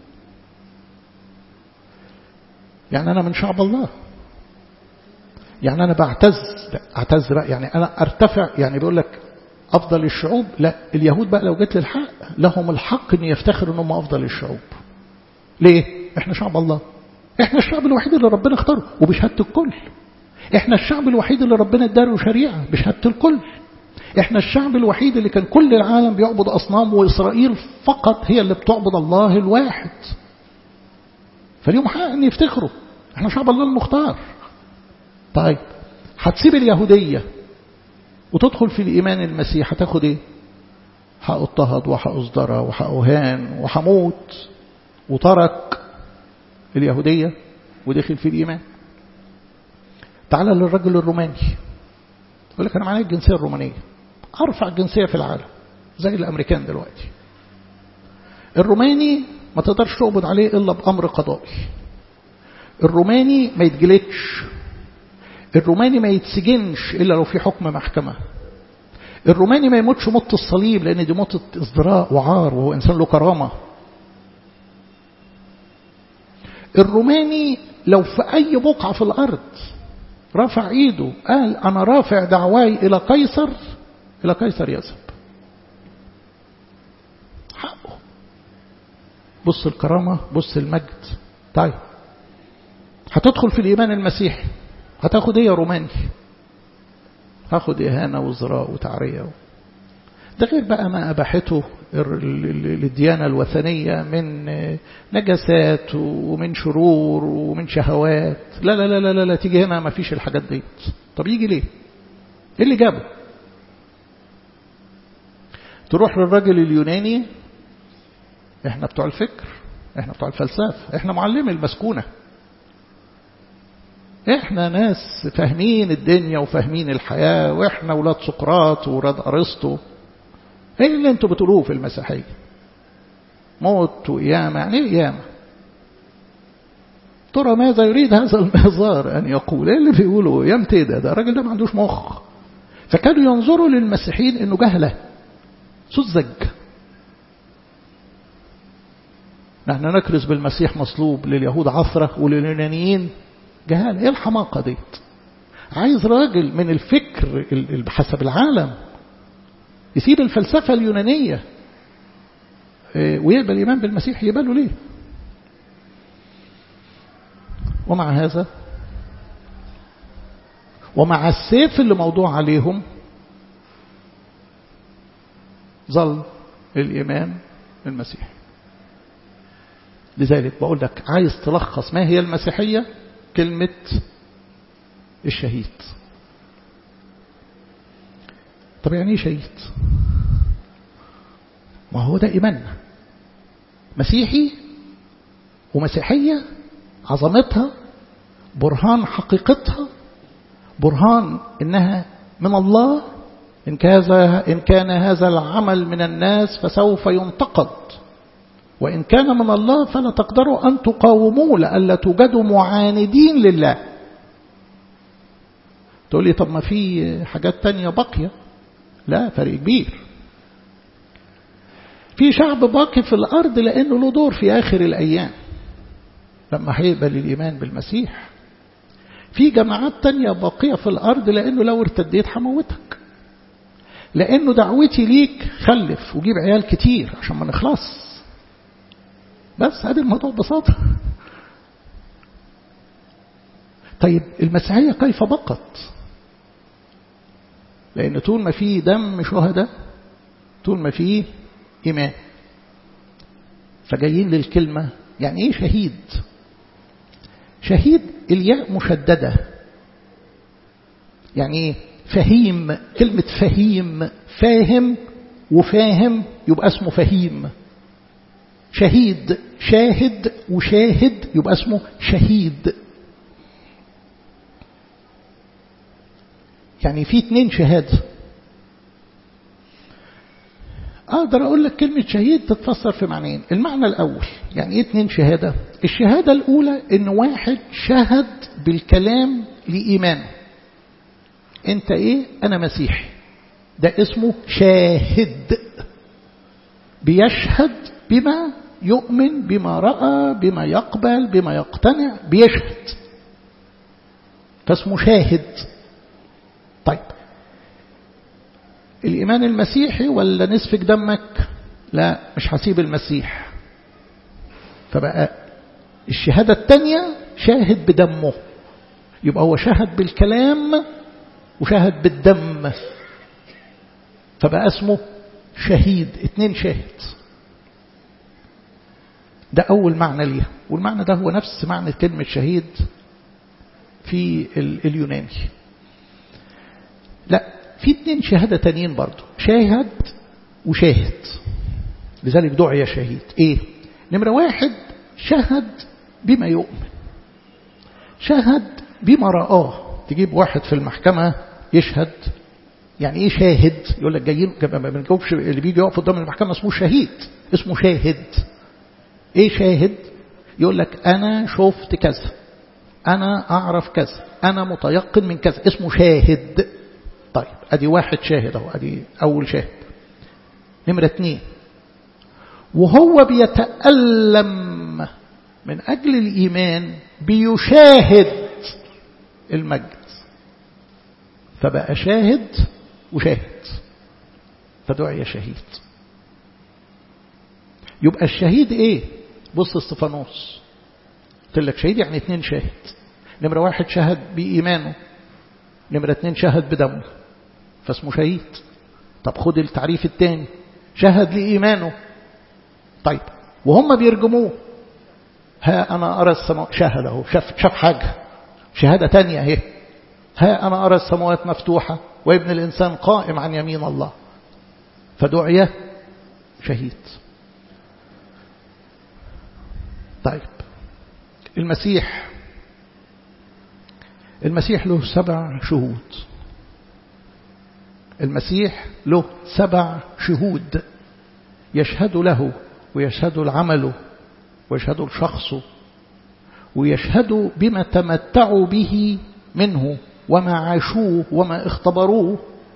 يعني أنا من شعب الله يعني أنا بعتز أعتز يعني أنا أرتفع يعني بيقول لك أفضل الشعوب لا اليهود بقى لو جت للحق لهم الحق أن يفتخروا أنهم أفضل الشعوب ليه؟ إحنا شعب الله إحنا الشعب الوحيد اللي ربنا اختاره وبشهادة الكل إحنا الشعب الوحيد اللي ربنا اداله شريعة بشهادة الكل إحنا الشعب الوحيد اللي كان كل العالم بيعبد أصنام وإسرائيل فقط هي اللي بتعبد الله الواحد فاليوم حق أن يفتخروا إحنا شعب الله المختار طيب هتسيب اليهودية وتدخل في الإيمان المسيح هتاخد إيه هأضطهد وهأصدر وهأهان وهموت وترك اليهودية ودخل في الإيمان تعال للرجل الروماني يقول لك أنا معايا الجنسية الرومانية أرفع جنسية في العالم زي الأمريكان دلوقتي الروماني ما تقدرش تقبض عليه إلا بأمر قضائي الروماني ما يتجلدش الروماني ما يتسجنش إلا لو في حكم محكمة الروماني ما يموتش موت الصليب لأن دي موت ازدراء وعار وهو إنسان له كرامة الروماني لو في أي بقعة في الأرض رفع ايده قال أنا رافع دعواي إلى قيصر إلى قيصر يذهب حقه بص الكرامة بص المجد طيب هتدخل في الإيمان المسيحي هتاخد ايه يا روماني هاخد إهانة وزراء وتعرية ده غير بقى ما أباحته الديانة الوثنية من نجسات ومن شرور ومن شهوات لا لا لا لا لا, لا تيجي هنا ما فيش الحاجات دي طب يجي ليه ايه اللي جابه تروح للراجل اليوناني احنا بتوع الفكر احنا بتوع الفلسفة احنا معلمي المسكونة احنا ناس فاهمين الدنيا وفاهمين الحياة واحنا ولاد سقراط وولاد ارسطو ايه اللي انتوا بتقولوه في المسيحية موت وقيامة يعني ايه قيامة ترى ماذا يريد هذا المهزار ان يقول ايه اللي بيقولوا قيامة ايه ده ده الراجل ده ما عندوش مخ فكانوا ينظروا للمسيحيين انه جهلة سذج نحن نكرز بالمسيح مصلوب لليهود عثرة ولليونانيين جهالة ايه الحماقة ديت عايز راجل من الفكر بحسب العالم يسيب الفلسفة اليونانية ويقبل الإيمان بالمسيح يقبله ليه ومع هذا ومع السيف اللي موضوع عليهم ظل الإيمان المسيح لذلك بقول لك عايز تلخص ما هي المسيحية كلمة الشهيد طب يعني ايه شهيد ما هو ده إيماننا مسيحي ومسيحية عظمتها برهان حقيقتها برهان إنها من الله إن, كذا إن كان هذا العمل من الناس فسوف ينتقد وإن كان من الله فلا تقدروا أن تقاوموه لألا توجدوا معاندين لله تقول لي طب ما في حاجات تانية باقية لا فرق كبير في شعب باقي في الأرض لأنه له دور في آخر الأيام لما هيقبل الإيمان بالمسيح في جماعات تانية باقية في الأرض لأنه لو ارتديت هموتك لأنه دعوتي ليك خلف وجيب عيال كتير عشان ما نخلص بس هذا الموضوع ببساطة طيب المسيحية كيف بقت لأن طول ما في دم شهداء طول ما في إيمان فجايين للكلمة يعني إيه شهيد شهيد الياء مشددة يعني إيه فهيم كلمة فهيم فاهم وفاهم يبقى اسمه فهيم شهيد شاهد وشاهد يبقى اسمه شهيد يعني في اتنين شهادة أقدر أقول لك كلمة شهيد تتفسر في معنيين المعنى الأول يعني إيه اتنين شهادة الشهادة الأولى إن واحد شهد بالكلام لإيمانه أنت إيه أنا مسيحي ده اسمه شاهد بيشهد بما يؤمن بما رأى بما يقبل بما يقتنع بيشهد فاسمه شاهد طيب الإيمان المسيحي ولا نسفك دمك لا مش هسيب المسيح فبقى الشهادة التانية شاهد بدمه يبقى هو شهد بالكلام وشهد بالدم فبقى اسمه شهيد اتنين شاهد ده أول معنى ليها والمعنى ده هو نفس معنى كلمة شهيد في اليوناني لا في اتنين شهادة تانيين برضو شاهد وشاهد لذلك دعي شهيد ايه نمرة واحد شهد بما يؤمن شهد بما رآه تجيب واحد في المحكمة يشهد يعني ايه شاهد يقول لك جايين ما بنجاوبش اللي بيجي يقف قدام المحكمة اسمه شهيد اسمه شاهد ايه شاهد يقول لك انا شفت كذا انا اعرف كذا انا متيقن من كذا اسمه شاهد طيب ادي واحد شاهد اهو ادي اول شاهد نمرة اتنين وهو بيتألم من أجل الإيمان بيشاهد المجد فبقى شاهد وشاهد فدعي شهيد يبقى الشهيد ايه بص استفانوس قلت لك شهيد يعني اتنين شاهد نمرة واحد شهد بإيمانه نمرة اتنين شهد بدمه فاسمه شهيد طب خد التعريف التاني شهد لإيمانه طيب وهم بيرجموه ها أنا أرى السماء شاهد اهو شاف, شاف حاجة شهادة تانية اهي ها أنا أرى السماوات مفتوحة وابن الإنسان قائم عن يمين الله فدعي شهيد طيب المسيح المسيح له سبع شهود المسيح له سبع شهود يشهد له ويشهد العمل ويشهد الشخص ويشهد بما تمتعوا به منه وما عاشوه وما اختبروه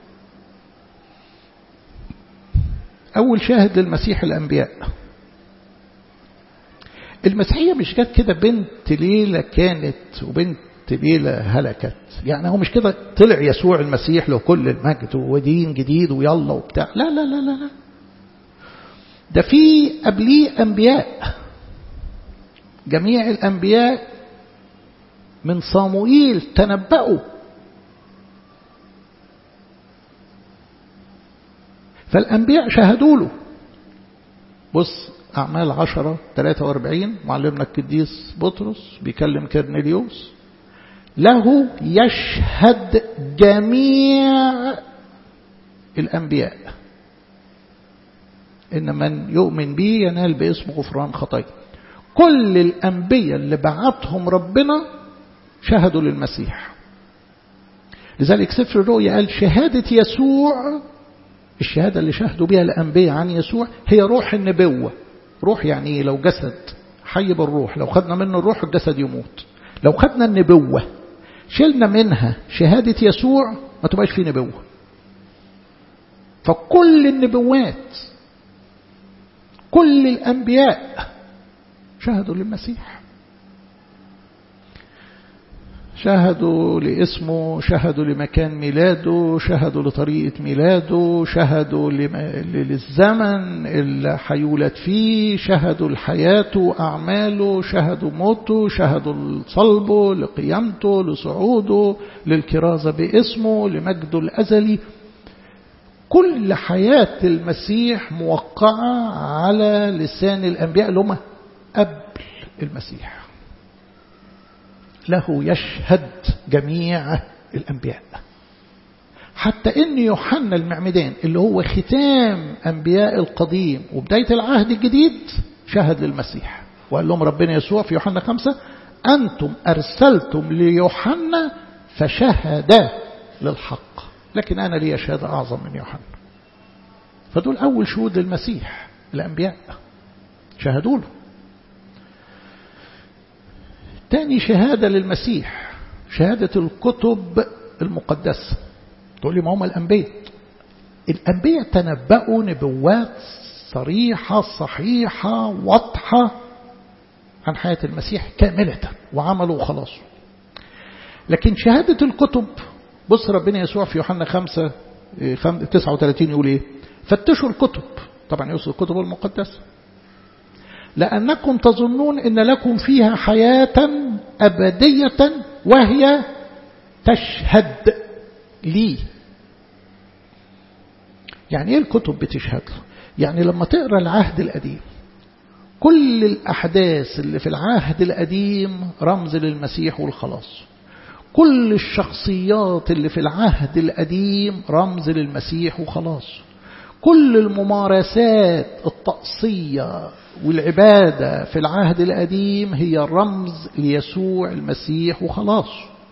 أول شاهد للمسيح الأنبياء المسيحية مش جت كده بنت ليلة كانت وبنت ليلة هلكت يعني هو مش كده طلع يسوع المسيح له كل المجد ودين جديد ويلا وبتاع لا لا لا لا, لا. ده في قبليه أنبياء جميع الأنبياء من صاموئيل تنبأوا فالأنبياء شهدوا له بص أعمال عشرة 43 معلمنا القديس بطرس بيكلم كرنيليوس له يشهد جميع الأنبياء إن من يؤمن بي ينال باسم غفران خطايا كل الأنبياء اللي بعتهم ربنا شهدوا للمسيح لذلك سفر الرؤيا قال شهادة يسوع الشهادة اللي شهدوا بها الأنبياء عن يسوع هي روح النبوة روح يعني لو جسد حي بالروح لو خدنا منه الروح الجسد يموت لو خدنا النبوة شلنا منها شهادة يسوع ما تبقاش في نبوة فكل النبوات كل الأنبياء شهدوا للمسيح شهدوا لاسمه شهدوا لمكان ميلاده شهدوا لطريقة ميلاده شهدوا للزمن اللي حيولد فيه شهدوا لحياته أعماله شهدوا موته شهدوا لصلبه لقيامته لصعوده للكرازة باسمه لمجده الأزلي كل حياة المسيح موقعة على لسان الأنبياء اللي هم قبل المسيح له يشهد جميع الأنبياء حتى إن يوحنا المعمدان اللي هو ختام أنبياء القديم وبداية العهد الجديد شهد للمسيح وقال لهم ربنا يسوع في يوحنا خمسة أنتم أرسلتم ليوحنا فشهد للحق لكن أنا لي شهادة أعظم من يوحنا فدول أول شهود للمسيح الأنبياء شهدوا له تاني شهادة للمسيح شهادة الكتب المقدسة تقول لي ما هم الأنبياء الأنبياء تنبأوا نبوات صريحة صحيحة واضحة عن حياة المسيح كاملة وعملوا وخلاص لكن شهادة الكتب بص ربنا يسوع في يوحنا 5 39 يقول ايه فتشوا الكتب طبعا يوصل الكتب المقدسة لأنكم تظنون إن لكم فيها حياة أبدية وهي تشهد لي يعني ايه الكتب بتشهد له يعني لما تقرأ العهد القديم كل الأحداث اللي في العهد القديم رمز للمسيح والخلاص كل الشخصيات اللي في العهد القديم رمز للمسيح وخلاص كل الممارسات الطقسية والعبادة في العهد القديم هي رمز ليسوع المسيح وخلاص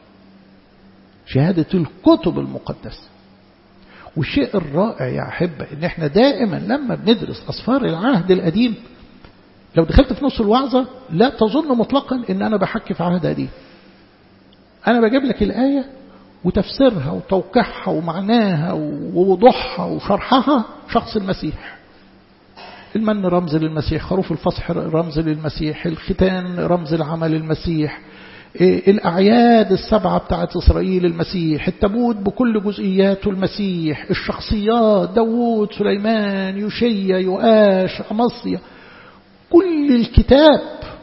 شهادة الكتب المقدسة والشيء الرائع يا أحبة إن إحنا دائما لما بندرس أسفار العهد القديم لو دخلت في نص الوعظة لا تظن مطلقا إن أنا بحكي في عهد قديم أنا بجيب لك الآية وتفسيرها وتوقيعها ومعناها ووضوحها وشرحها شخص المسيح المن رمز للمسيح خروف الفصح رمز للمسيح الختان رمز لعمل المسيح الأعياد السبعة بتاعت إسرائيل المسيح التابوت بكل جزئياته المسيح الشخصيات داوود سليمان يوشيا يؤاش أمصيا كل الكتاب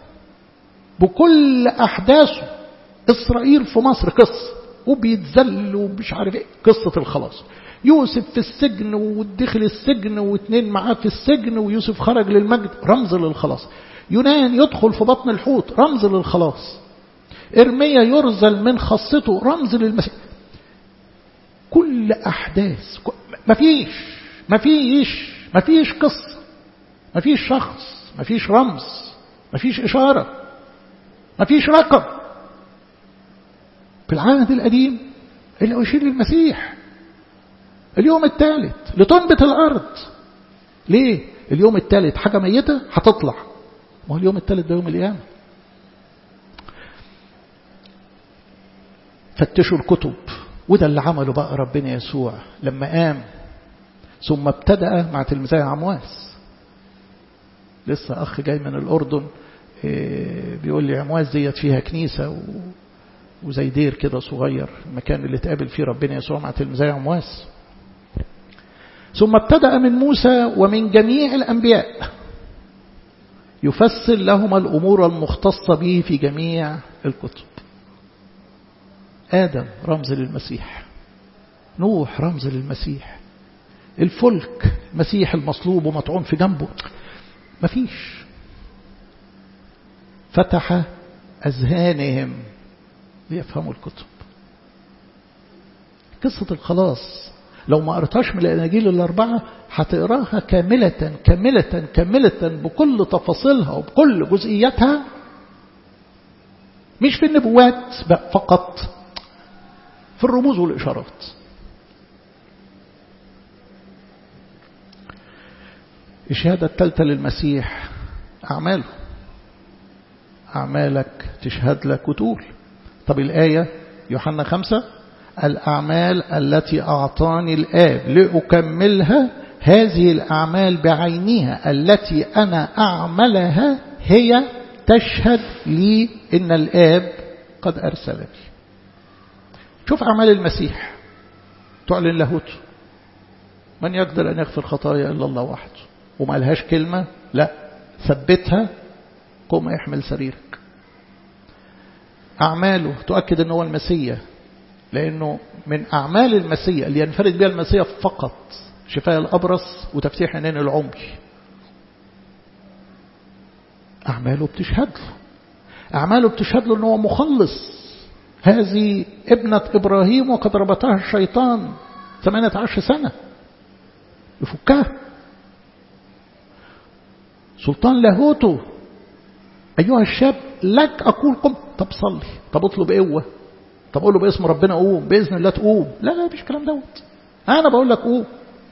بكل أحداثه إسرائيل في مصر قصة وبيتذل ومش عارف ايه قصة الخلاص يوسف في السجن ودخل السجن واثنين معاه في السجن ويوسف خرج للمجد رمز للخلاص يونان يدخل في بطن الحوت رمز للخلاص إرميا يرزل من خاصته رمز للمسيح كل أحداث مفيش مفيش مفيش قصة مفيش شخص مفيش رمز مفيش إشارة مفيش رقم في العهد القديم اللي أشير للمسيح اليوم الثالث لتنبت الأرض ليه اليوم الثالث حاجة ميتة هتطلع ما هو اليوم الثالث ده يوم القيامة فتشوا الكتب وده اللي عمله بقى ربنا يسوع لما قام ثم ابتدأ مع تلميذي عمواس لسه أخ جاي من الأردن بيقول لي عمواس ديت فيها كنيسة وزي دير كده صغير المكان اللي اتقابل فيه ربنا يسوع مع تلميذي عمواس ثم ابتدأ من موسى ومن جميع الأنبياء يفسر لهم الأمور المختصة به في جميع الكتب آدم رمز للمسيح نوح رمز للمسيح الفلك المسيح المصلوب ومطعون في جنبه مفيش فتح أذهانهم ليفهموا الكتب قصة الخلاص لو ما قرأتهاش من الأناجيل الأربعة هتقراها كاملة كاملة كاملة بكل تفاصيلها وبكل جزئياتها مش في النبوات فقط في الرموز والإشارات الشهادة الثالثة للمسيح أعماله أعمالك تشهد لك وتقول طب الآية يوحنا خمسة الأعمال التي أعطاني الآب لأكملها هذه الأعمال بعينها التي أنا أعملها هي تشهد لي إن الآب قد أرسلني شوف أعمال المسيح تعلن لاهوته من يقدر أن يغفر خطايا إلا الله وحده وما لهاش كلمة لا ثبتها قم احمل سريرك أعماله تؤكد أنه هو المسيح لأنه من أعمال المسيح اللي ينفرد بها المسيح فقط شفاء الأبرص وتفتيح عينين العمي أعماله بتشهد له أعماله بتشهد له أنه مخلص هذه ابنة إبراهيم وقد ربطها الشيطان 18 سنة يفكها سلطان لاهوته أيها الشاب لك أقول قم طب صلي طب اطلب قوة طب أقول له باسم ربنا قوم بإذن الله تقوم لا لا مفيش كلام دوت أنا بقول لك قوم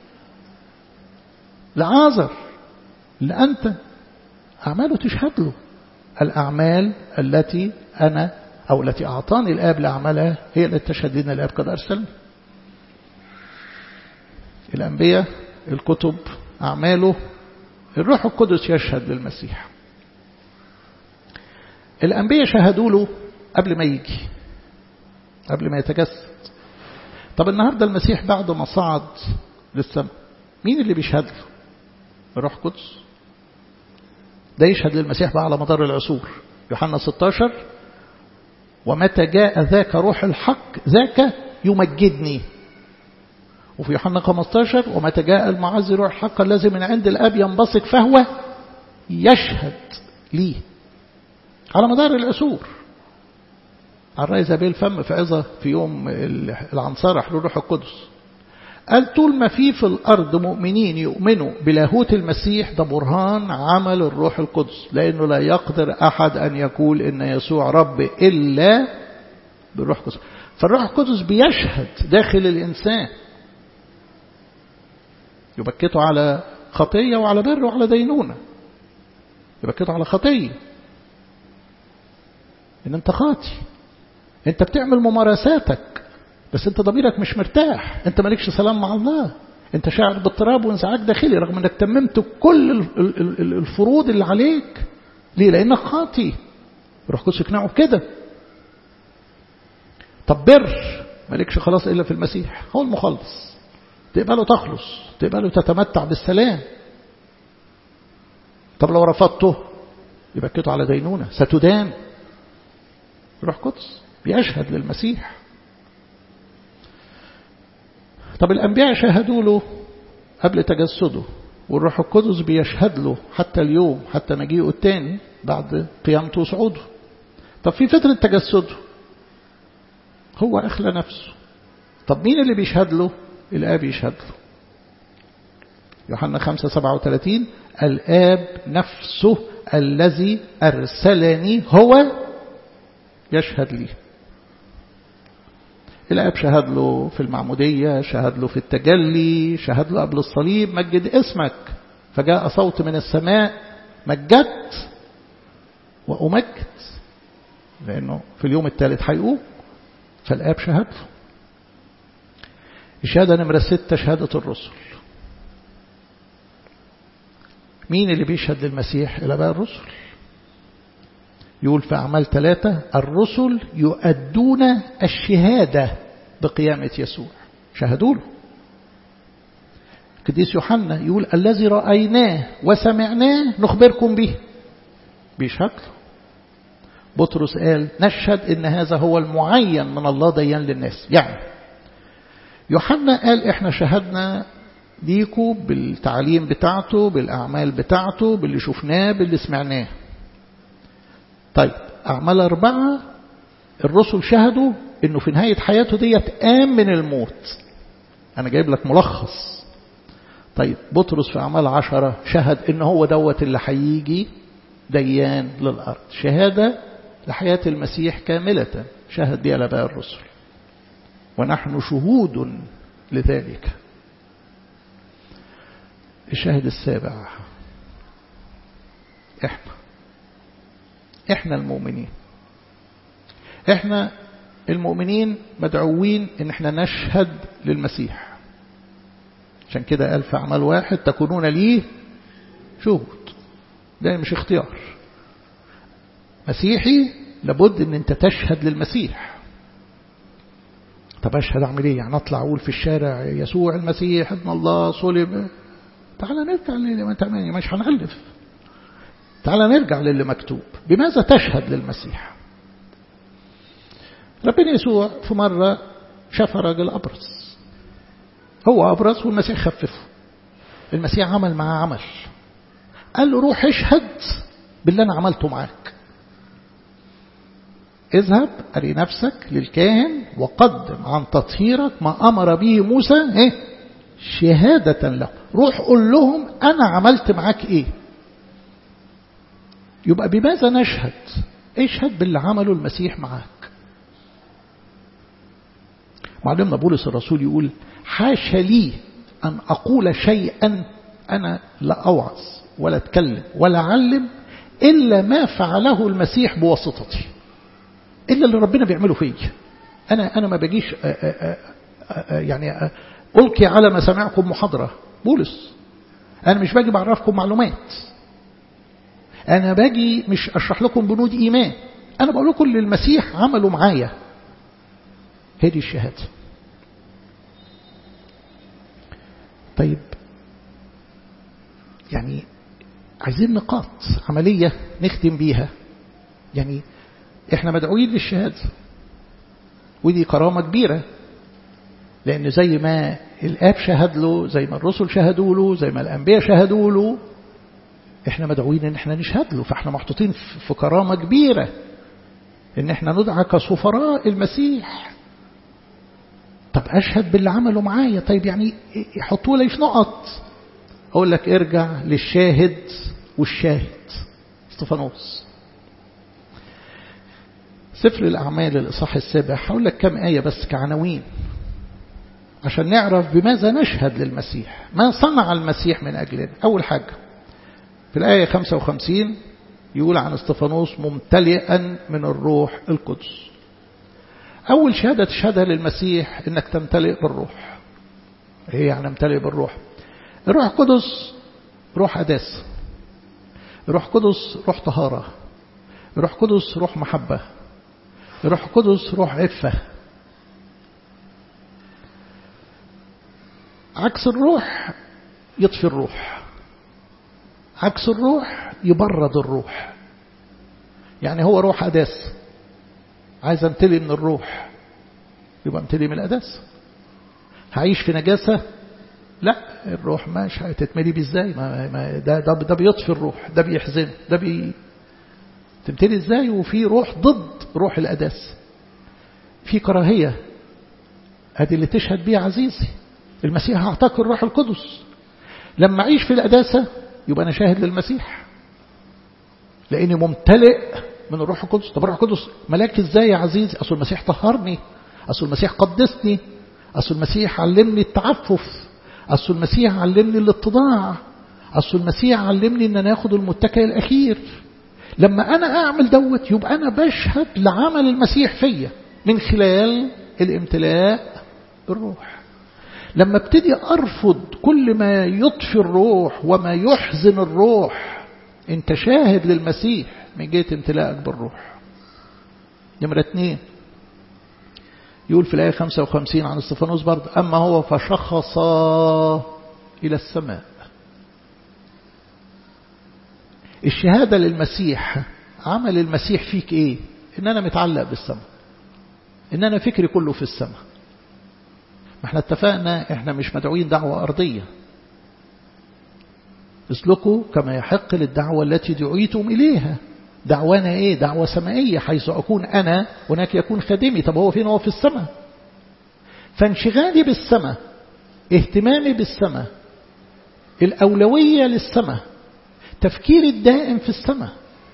لعازر لأنت أعماله تشهد له الأعمال التي أنا أو التي أعطاني الآب لأعملها هي التي تشهد لنا الآب قد أرسلني الأنبياء الكتب أعماله الروح القدس يشهد للمسيح الأنبياء شهدوا له قبل ما يجي قبل ما يتجسد طب النهاردة المسيح بعد ما صعد للسماء مين اللي بيشهد له الروح القدس ده يشهد للمسيح بقى على مدار العصور يوحنا 16 ومتى جاء ذاك روح الحق ذاك يمجدني وفي يوحنا 15 ومتى جاء المعز روح الحق الذي من عند الاب ينبثق فهو يشهد لي على مدار العصور الرأي زبيل فم في عظة في يوم العنصار حلول روح القدس قال طول ما في في الأرض مؤمنين يؤمنوا بلاهوت المسيح ده برهان عمل الروح القدس لأنه لا يقدر أحد أن يقول إن يسوع رب إلا بالروح القدس فالروح القدس بيشهد داخل الإنسان يبكته على خطية وعلى بر وعلى دينونة يبكته على خطية إن أنت خاطي أنت بتعمل ممارساتك بس أنت ضميرك مش مرتاح أنت مالكش سلام مع الله أنت شاعر باضطراب وانزعاج داخلي رغم أنك تممت كل الفروض اللي عليك ليه؟ لأنك خاطي روح قدس يقنعه بكده طب بر مالكش خلاص إلا في المسيح هو المخلص تقبله تخلص تقبله تتمتع بالسلام طب لو رفضته يبقى كده على دينونة ستدان روح قدس بيشهد للمسيح طب الأنبياء شهدوا له قبل تجسده والروح القدس بيشهد له حتى اليوم حتى مجيئه الثاني بعد قيامته وصعوده طب في فترة تجسده هو أخلى نفسه طب مين اللي بيشهد له الآب يشهد له يوحنا 5 37 الآب نفسه الذي أرسلني هو يشهد لي الآب شهد له في المعمودية شهد له في التجلي شهد له قبل الصليب مجد اسمك فجاء صوت من السماء مجدت وأمجد لأنه في اليوم الثالث هيقوم فالآب شهد له الشهادة نمرة ستة شهادة الرسل مين اللي بيشهد للمسيح إلى بقى الرسل يقول في أعمال ثلاثة الرسل يؤدون الشهادة بقيامة يسوع شهدوا له قديس يوحنا يقول الذي رأيناه وسمعناه نخبركم به بيشهد له بطرس قال نشهد ان هذا هو المعين من الله ديان للناس يعني يوحنا قال احنا شهدنا ليكوا بالتعليم بتاعته بالأعمال بتاعته باللي شفناه باللي سمعناه طيب أعمال أربعة الرسل شهدوا إنه في نهاية حياته ديت قام من الموت أنا جايب لك ملخص طيب بطرس في أعمال عشرة شهد إن هو دوت اللي هيجي ديان للأرض شهادة لحياة المسيح كاملة شهد بها لباء الرسل ونحن شهود لذلك الشاهد السابع احنا احنا المؤمنين احنا المؤمنين مدعوين ان احنا نشهد للمسيح عشان كده قال في اعمال واحد تكونون ليه شهود ده مش اختيار مسيحي لابد ان انت تشهد للمسيح طب اشهد اعمل ايه يعني اطلع اقول في الشارع يسوع المسيح ابن الله صلب تعال نرجع للي ما تعمل مش هنألف تعال نرجع للي مكتوب بماذا تشهد للمسيح ربنا يسوع في مرة شاف راجل أبرص هو أبرص والمسيح خففه المسيح عمل معاه عمل قال له روح اشهد باللي أنا عملته معاك اذهب أري نفسك للكاهن وقدم عن تطهيرك ما أمر به موسى إيه؟ شهادة له روح قول لهم أنا عملت معاك إيه يبقى بماذا نشهد اشهد باللي عمله المسيح معاك معلمنا بولس الرسول يقول حاشا لي أن أقول شيئا أنا لا أوعظ ولا أتكلم ولا أعلم إلا ما فعله المسيح بواسطتي إلا اللي ربنا بيعمله فيا أنا أنا ما بجيش أ أ أ يعني ألقي على مسامعكم محاضرة بولس أنا مش باجي بعرفكم معلومات أنا باجي مش أشرح لكم بنود إيمان أنا بقول لكم اللي المسيح عمله معايا هي دي الشهادة طيب يعني عايزين نقاط عملية نختم بيها يعني احنا مدعوين للشهادة ودي كرامة كبيرة لأن زي ما الآب شهد له زي ما الرسل شهدوا له زي ما الأنبياء شهدوا له احنا مدعوين ان احنا نشهد له فاحنا محطوطين في كرامة كبيرة ان احنا ندعى كسفراء المسيح طب اشهد باللي عمله معايا طيب يعني يحطوا لي في نقط اقول لك ارجع للشاهد والشاهد استفانوس سفر الأعمال الإصحاح السابع هقول لك كم آية بس كعناوين عشان نعرف بماذا نشهد للمسيح ما صنع المسيح من أجلنا أول حاجة في الآية 55 يقول عن استفانوس ممتلئا من الروح القدس أول شهادة تشهدها للمسيح إنك تمتلئ بالروح إيه يعني امتلئ بالروح الروح القدس روح أداس روح قدس روح طهارة روح قدس روح محبة روح قدس روح عفة عكس الروح يطفي الروح عكس الروح يبرد الروح يعني هو روح أداس عايز امتلي من الروح يبقى امتلي من الأداس هعيش في نجاسة لا الروح مش هتتملي بيه ازاي ما ما ده, ده ده بيطفي الروح ده بيحزن ده بي تمتلي ازاي وفي روح ضد روح الأداس في كراهية هذه اللي تشهد بيه عزيزي المسيح أعطاك الروح القدس لما أعيش في الأداسة يبقى أنا شاهد للمسيح لأني ممتلئ من الروح القدس طب الروح القدس ملاك ازاي يا عزيزي أصل المسيح طهرني أصل المسيح قدسني أصل المسيح علمني التعفف أصل المسيح علمني الاتضاع أصل المسيح علمني أن أنا أخذ المتكئ الأخير لما أنا أعمل دوت يبقى أنا بشهد لعمل المسيح فيا من خلال الامتلاء بالروح لما ابتدي أرفض كل ما يطفي الروح وما يحزن الروح انت شاهد للمسيح من جهة امتلاءك بالروح نمرة اتنين يقول في الآية 55 عن استفانوس برضه أما هو فشخص إلى السماء الشهادة للمسيح عمل المسيح فيك إيه إن أنا متعلق بالسماء إن أنا فكري كله في السماء ما احنا اتفقنا احنا مش مدعوين دعوة أرضية اسلكوا كما يحق للدعوة التي دعيتم إليها دعوانا ايه دعوة سمائية حيث أكون أنا هناك يكون خادمي طب هو فين هو في السماء فانشغالي بالسماء اهتمامي بالسماء الأولوية للسماء تفكيري الدائم في السماء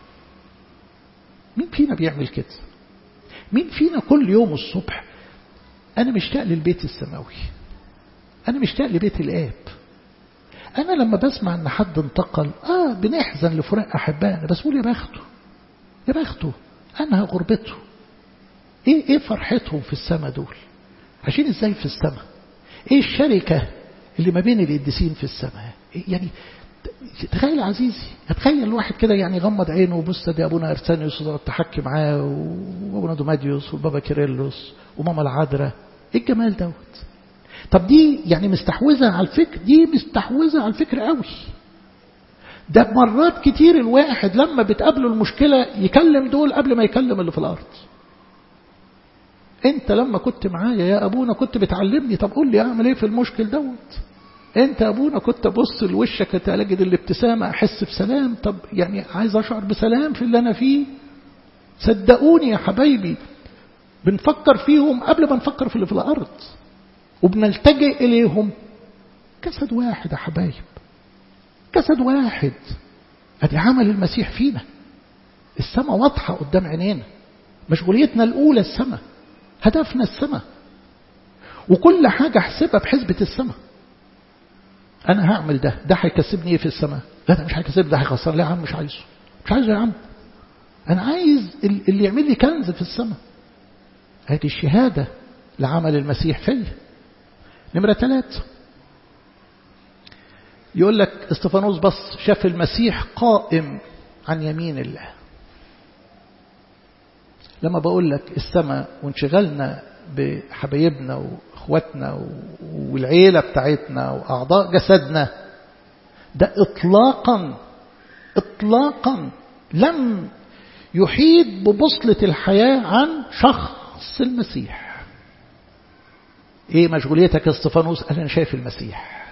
مين فينا بيعمل كده مين فينا كل يوم الصبح أنا مشتاق للبيت السماوي أنا مشتاق لبيت الآب أنا لما بسمع أن حد انتقل آه بنحزن لفراق أحبائنا بس بقول يا بخته يا بخته أنهى غربته إيه, إيه فرحتهم في السماء دول عايشين إزاي في السماء إيه الشركة اللي ما بين القديسين في السماء إيه يعني تخيل عزيزي تخيل الواحد كده يعني غمض عينه وبص دي ابونا ارسانيوس تحكي معاه وابونا دوماديوس والبابا كيرلس وماما العذراء ايه الجمال دوت طب دي يعني مستحوذة على الفكر دي مستحوذة على الفكر قوي ده مرات كتير الواحد لما بتقابله المشكلة يكلم دول قبل ما يكلم اللي في الأرض انت لما كنت معايا يا ابونا كنت بتعلمني طب قول لي اعمل ايه في المشكل دوت انت ابونا كنت ابص لوشك اجد الابتسامة احس بسلام طب يعني عايز اشعر بسلام في اللي انا فيه صدقوني يا حبايبي بنفكر فيهم قبل ما نفكر في اللي في الارض وبنلتجئ اليهم جسد واحد يا حبايب جسد واحد ادي عمل المسيح فينا السماء واضحة قدام عينينا مشغوليتنا الأولى السماء هدفنا السماء وكل حاجة احسبها بحسبة السماء أنا هعمل ده ده هيكسبني إيه في السماء لا ده مش هيكسبني ده هيخسرني لا يا عم مش عايزه مش عايزه يا عم أنا عايز اللي يعمل لي كنز في السماء هذه الشهادة لعمل المسيح فيا نمرة ثلاثة يقول لك استفانوس بص شاف المسيح قائم عن يمين الله لما بقول لك السماء وانشغلنا بحبايبنا واخواتنا والعيلة بتاعتنا وأعضاء جسدنا ده إطلاقا إطلاقا لم يحيد ببصلة الحياة عن شخص المسيح ايه مشغوليتك يا استفانوس قال انا شايف المسيح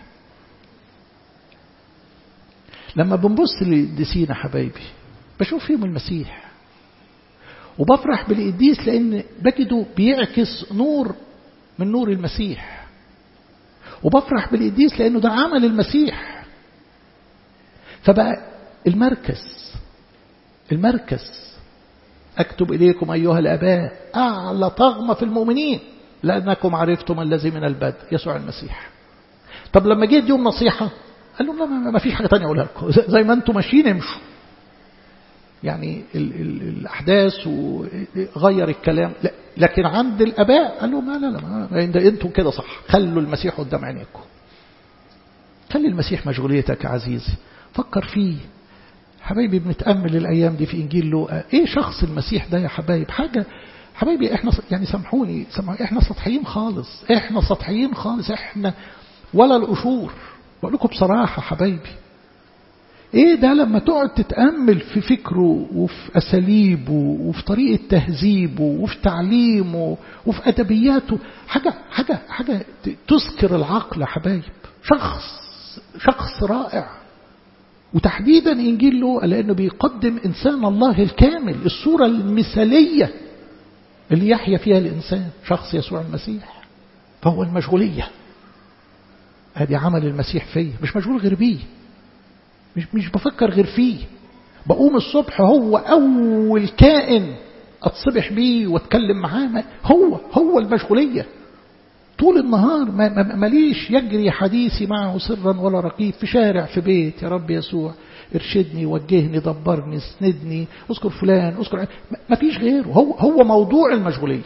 لما بنبص للقديسين حبايبي بشوف فيهم المسيح وبفرح بالقديس لان بجده بيعكس نور من نور المسيح وبفرح بالقديس لانه ده عمل المسيح فبقى المركز المركز أكتب إليكم أيها الأباء أعلى طغمة في المؤمنين لأنكم عرفتم الذي من البدء يسوع المسيح طب لما جيت يوم نصيحة قال لهم لا ما فيش حاجة تانية أقولها لكم زي ما أنتم ماشيين امشوا يعني ال ال الأحداث وغير الكلام لا لكن عند الأباء قال لهم لا لا لا ده أنتم كده صح خلوا المسيح قدام عينيكم خلي المسيح مشغوليتك يا عزيزي فكر فيه حبايبي بنتأمل الأيام دي في إنجيل لوقا إيه شخص المسيح ده يا حبايب حاجة حبايبي إحنا يعني سامحوني سامحوني إحنا سطحيين خالص إحنا سطحيين خالص إحنا ولا القشور بقول لكم بصراحة حبايبي إيه ده لما تقعد تتأمل في فكره وفي أساليبه وفي طريقة تهذيبه وفي تعليمه وفي أدبياته حاجة حاجة حاجة تسكر العقل يا حبايب شخص شخص رائع وتحديدا إنجيل لوقا لأنه بيقدم إنسان الله الكامل الصورة المثالية اللي يحيا فيها الإنسان شخص يسوع المسيح فهو المشغولية هذه عمل المسيح فيا مش مشغول غير بيه مش, مش بفكر غير فيه بقوم الصبح هو أول كائن أتصبح بيه واتكلم معاه هو هو المشغولية طول النهار ما ماليش يجري حديثي معه سرا ولا رقيب في شارع في بيت يا رب يسوع ارشدني وجهني دبرني اسندني اذكر فلان اذكر ما فيش غيره هو هو موضوع المشغوليه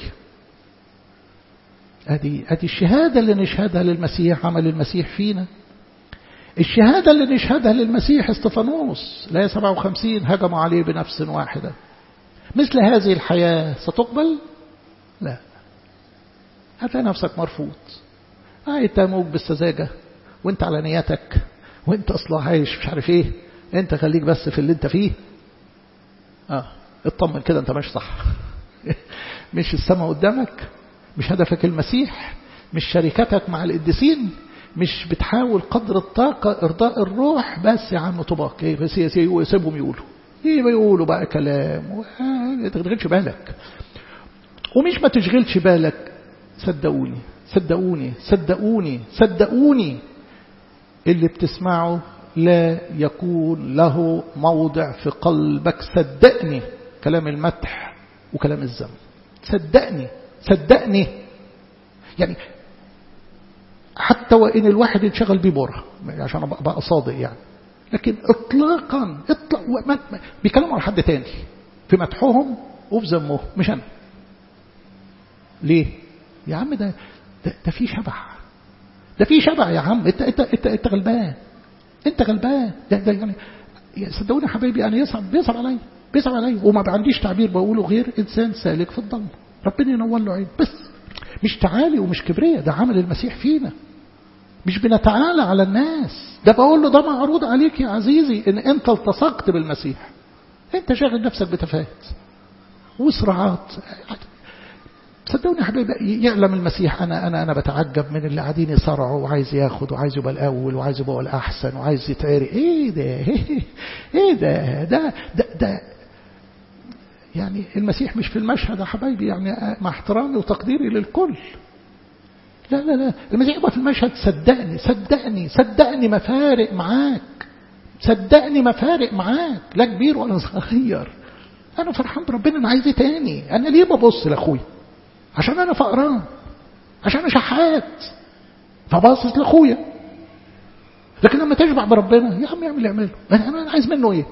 ادي ادي الشهاده اللي نشهدها للمسيح عمل المسيح فينا الشهاده اللي نشهدها للمسيح استفانوس لا 57 هجموا عليه بنفس واحده مثل هذه الحياه ستقبل لا هتلاقي نفسك مرفوض قاعد تموج بالسذاجة وانت على نياتك وانت اصلا عايش مش عارف ايه انت خليك بس في اللي انت فيه اه اطمن كده انت ماشي صح مش السماء قدامك مش هدفك المسيح مش شركتك مع القديسين مش بتحاول قدر الطاقة إرضاء الروح بس يا عم طباق ايه بس سيبهم يقولوا ايه بيقولوا بقى كلام ما تشغلش بالك ومش ما تشغلش بالك صدقوني صدقوني صدقوني صدقوني اللي بتسمعه لا يكون له موضع في قلبك صدقني كلام المدح وكلام الذم صدقني صدقني يعني حتى وإن الواحد ينشغل بيه بره عشان أبقى صادق يعني لكن إطلاقا إطلاق بيكلموا على حد تاني في مدحهم وفي ذمهم مش أنا ليه؟ يا عم ده ده, ده في شبع ده في شبع يا عم انت انت انت, انت غلبان انت غلبان ده, ده يعني صدقوني يا حبايبي انا يصعب بيصعب عليا بيصعب عليا وما عنديش تعبير بقوله غير انسان سالك في الضلمه ربنا ينور له عين بس مش تعالي ومش كبرية ده عمل المسيح فينا مش بنتعالى على الناس ده بقول له ده معروض عليك يا عزيزي ان انت التصقت بالمسيح انت شاغل نفسك بتفاهات وصراعات صدقوني يا حبيبي يعلم المسيح انا انا انا بتعجب من اللي قاعدين يصارعوا وعايز ياخد وعايز يبقى الاول وعايز يبقى الاحسن وعايز يتعري ايه ده ايه ده ده ده, ده يعني المسيح مش في المشهد يا حبايبي يعني مع احترامي وتقديري للكل لا لا لا المسيح يبقى في المشهد صدقني صدقني صدقني ما فارق معاك صدقني ما فارق معاك لا كبير ولا صغير انا فرحان بربنا انا عايز ايه تاني انا ليه ببص لاخويا عشان انا فقران عشان انا شحات فباصص لاخويا لكن لما تشبع بربنا يا عم يعمل اللي يعمله انا انا عايز منه ايه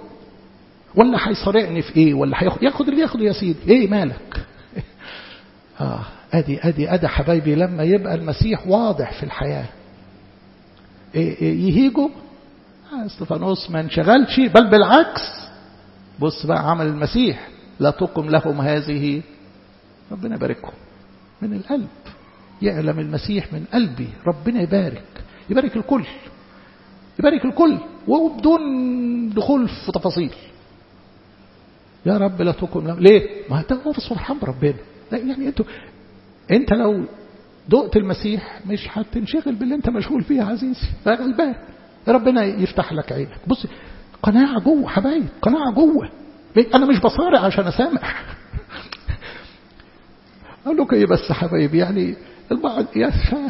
ولا هيصارعني في ايه ولا هياخد ياخد اللي ياخده يا سيدي ايه مالك اه ادي ادي ادي حبايبي لما يبقى المسيح واضح في الحياه إيه إيه يهيجوا استفانوس ما انشغلش بل بالعكس بص بقى عمل المسيح لا تقم لهم هذه ربنا يباركهم من القلب يعلم المسيح من قلبي ربنا يبارك يبارك الكل يبارك الكل وبدون دخول في تفاصيل يا رب لا تقم لهم ليه ما ده هو سبحان ربنا لا يعني انتوا انت لو دقت المسيح مش هتنشغل باللي انت مشغول فيه يا عزيزي يا غلبان ربنا يفتح لك عينك بص قناعة جوه حبايب قناعة جوه انا مش بصارع عشان اسامح اقول لك ايه بس حبايبي يعني البعض يا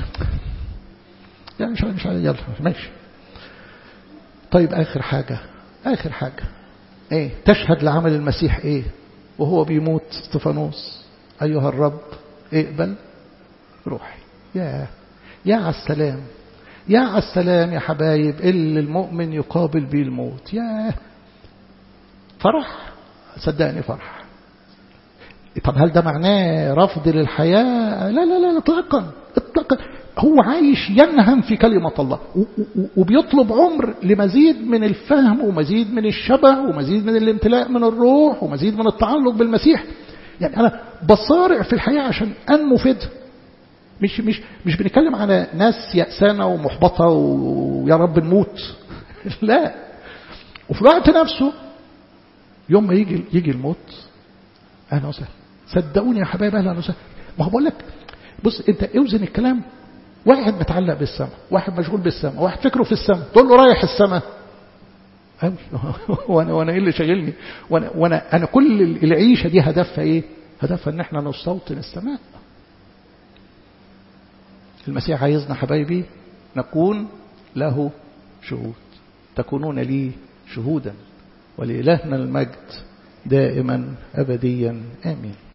يعني مش مش يلا ماشي طيب اخر حاجة اخر حاجة ايه تشهد لعمل المسيح ايه وهو بيموت استفانوس ايها الرب اقبل روحي يا يا على السلام يا على السلام يا حبايب اللي المؤمن يقابل به الموت يا فرح صدقني فرح طب هل ده معناه رفض للحياة لا لا لا اطلاقا اطلاقا هو عايش ينهم في كلمة الله وبيطلب عمر لمزيد من الفهم ومزيد من الشبه ومزيد من الامتلاء من الروح ومزيد من التعلق بالمسيح يعني أنا بصارع في الحياة عشان أنمو فدها مش مش مش بنتكلم على ناس يأسانة ومحبطة ويا رب نموت لا وفي الوقت نفسه يوم ما يجي يجي الموت اهلا وسهلا صدقوني يا حبايبي اهلا وسهلا ما هو بقول لك بص انت اوزن الكلام واحد متعلق بالسماء واحد مشغول بالسماء واحد فكره في السماء تقول له رايح السماء قوي وانا وانا ايه اللي شاغلني وانا وانا انا كل العيشه دي هدفها ايه هدفها ان احنا نستوطن السماء المسيح عايزنا حبايبي نكون له شهود تكونون لي شهودا ولإلهنا المجد دائما أبديا آمين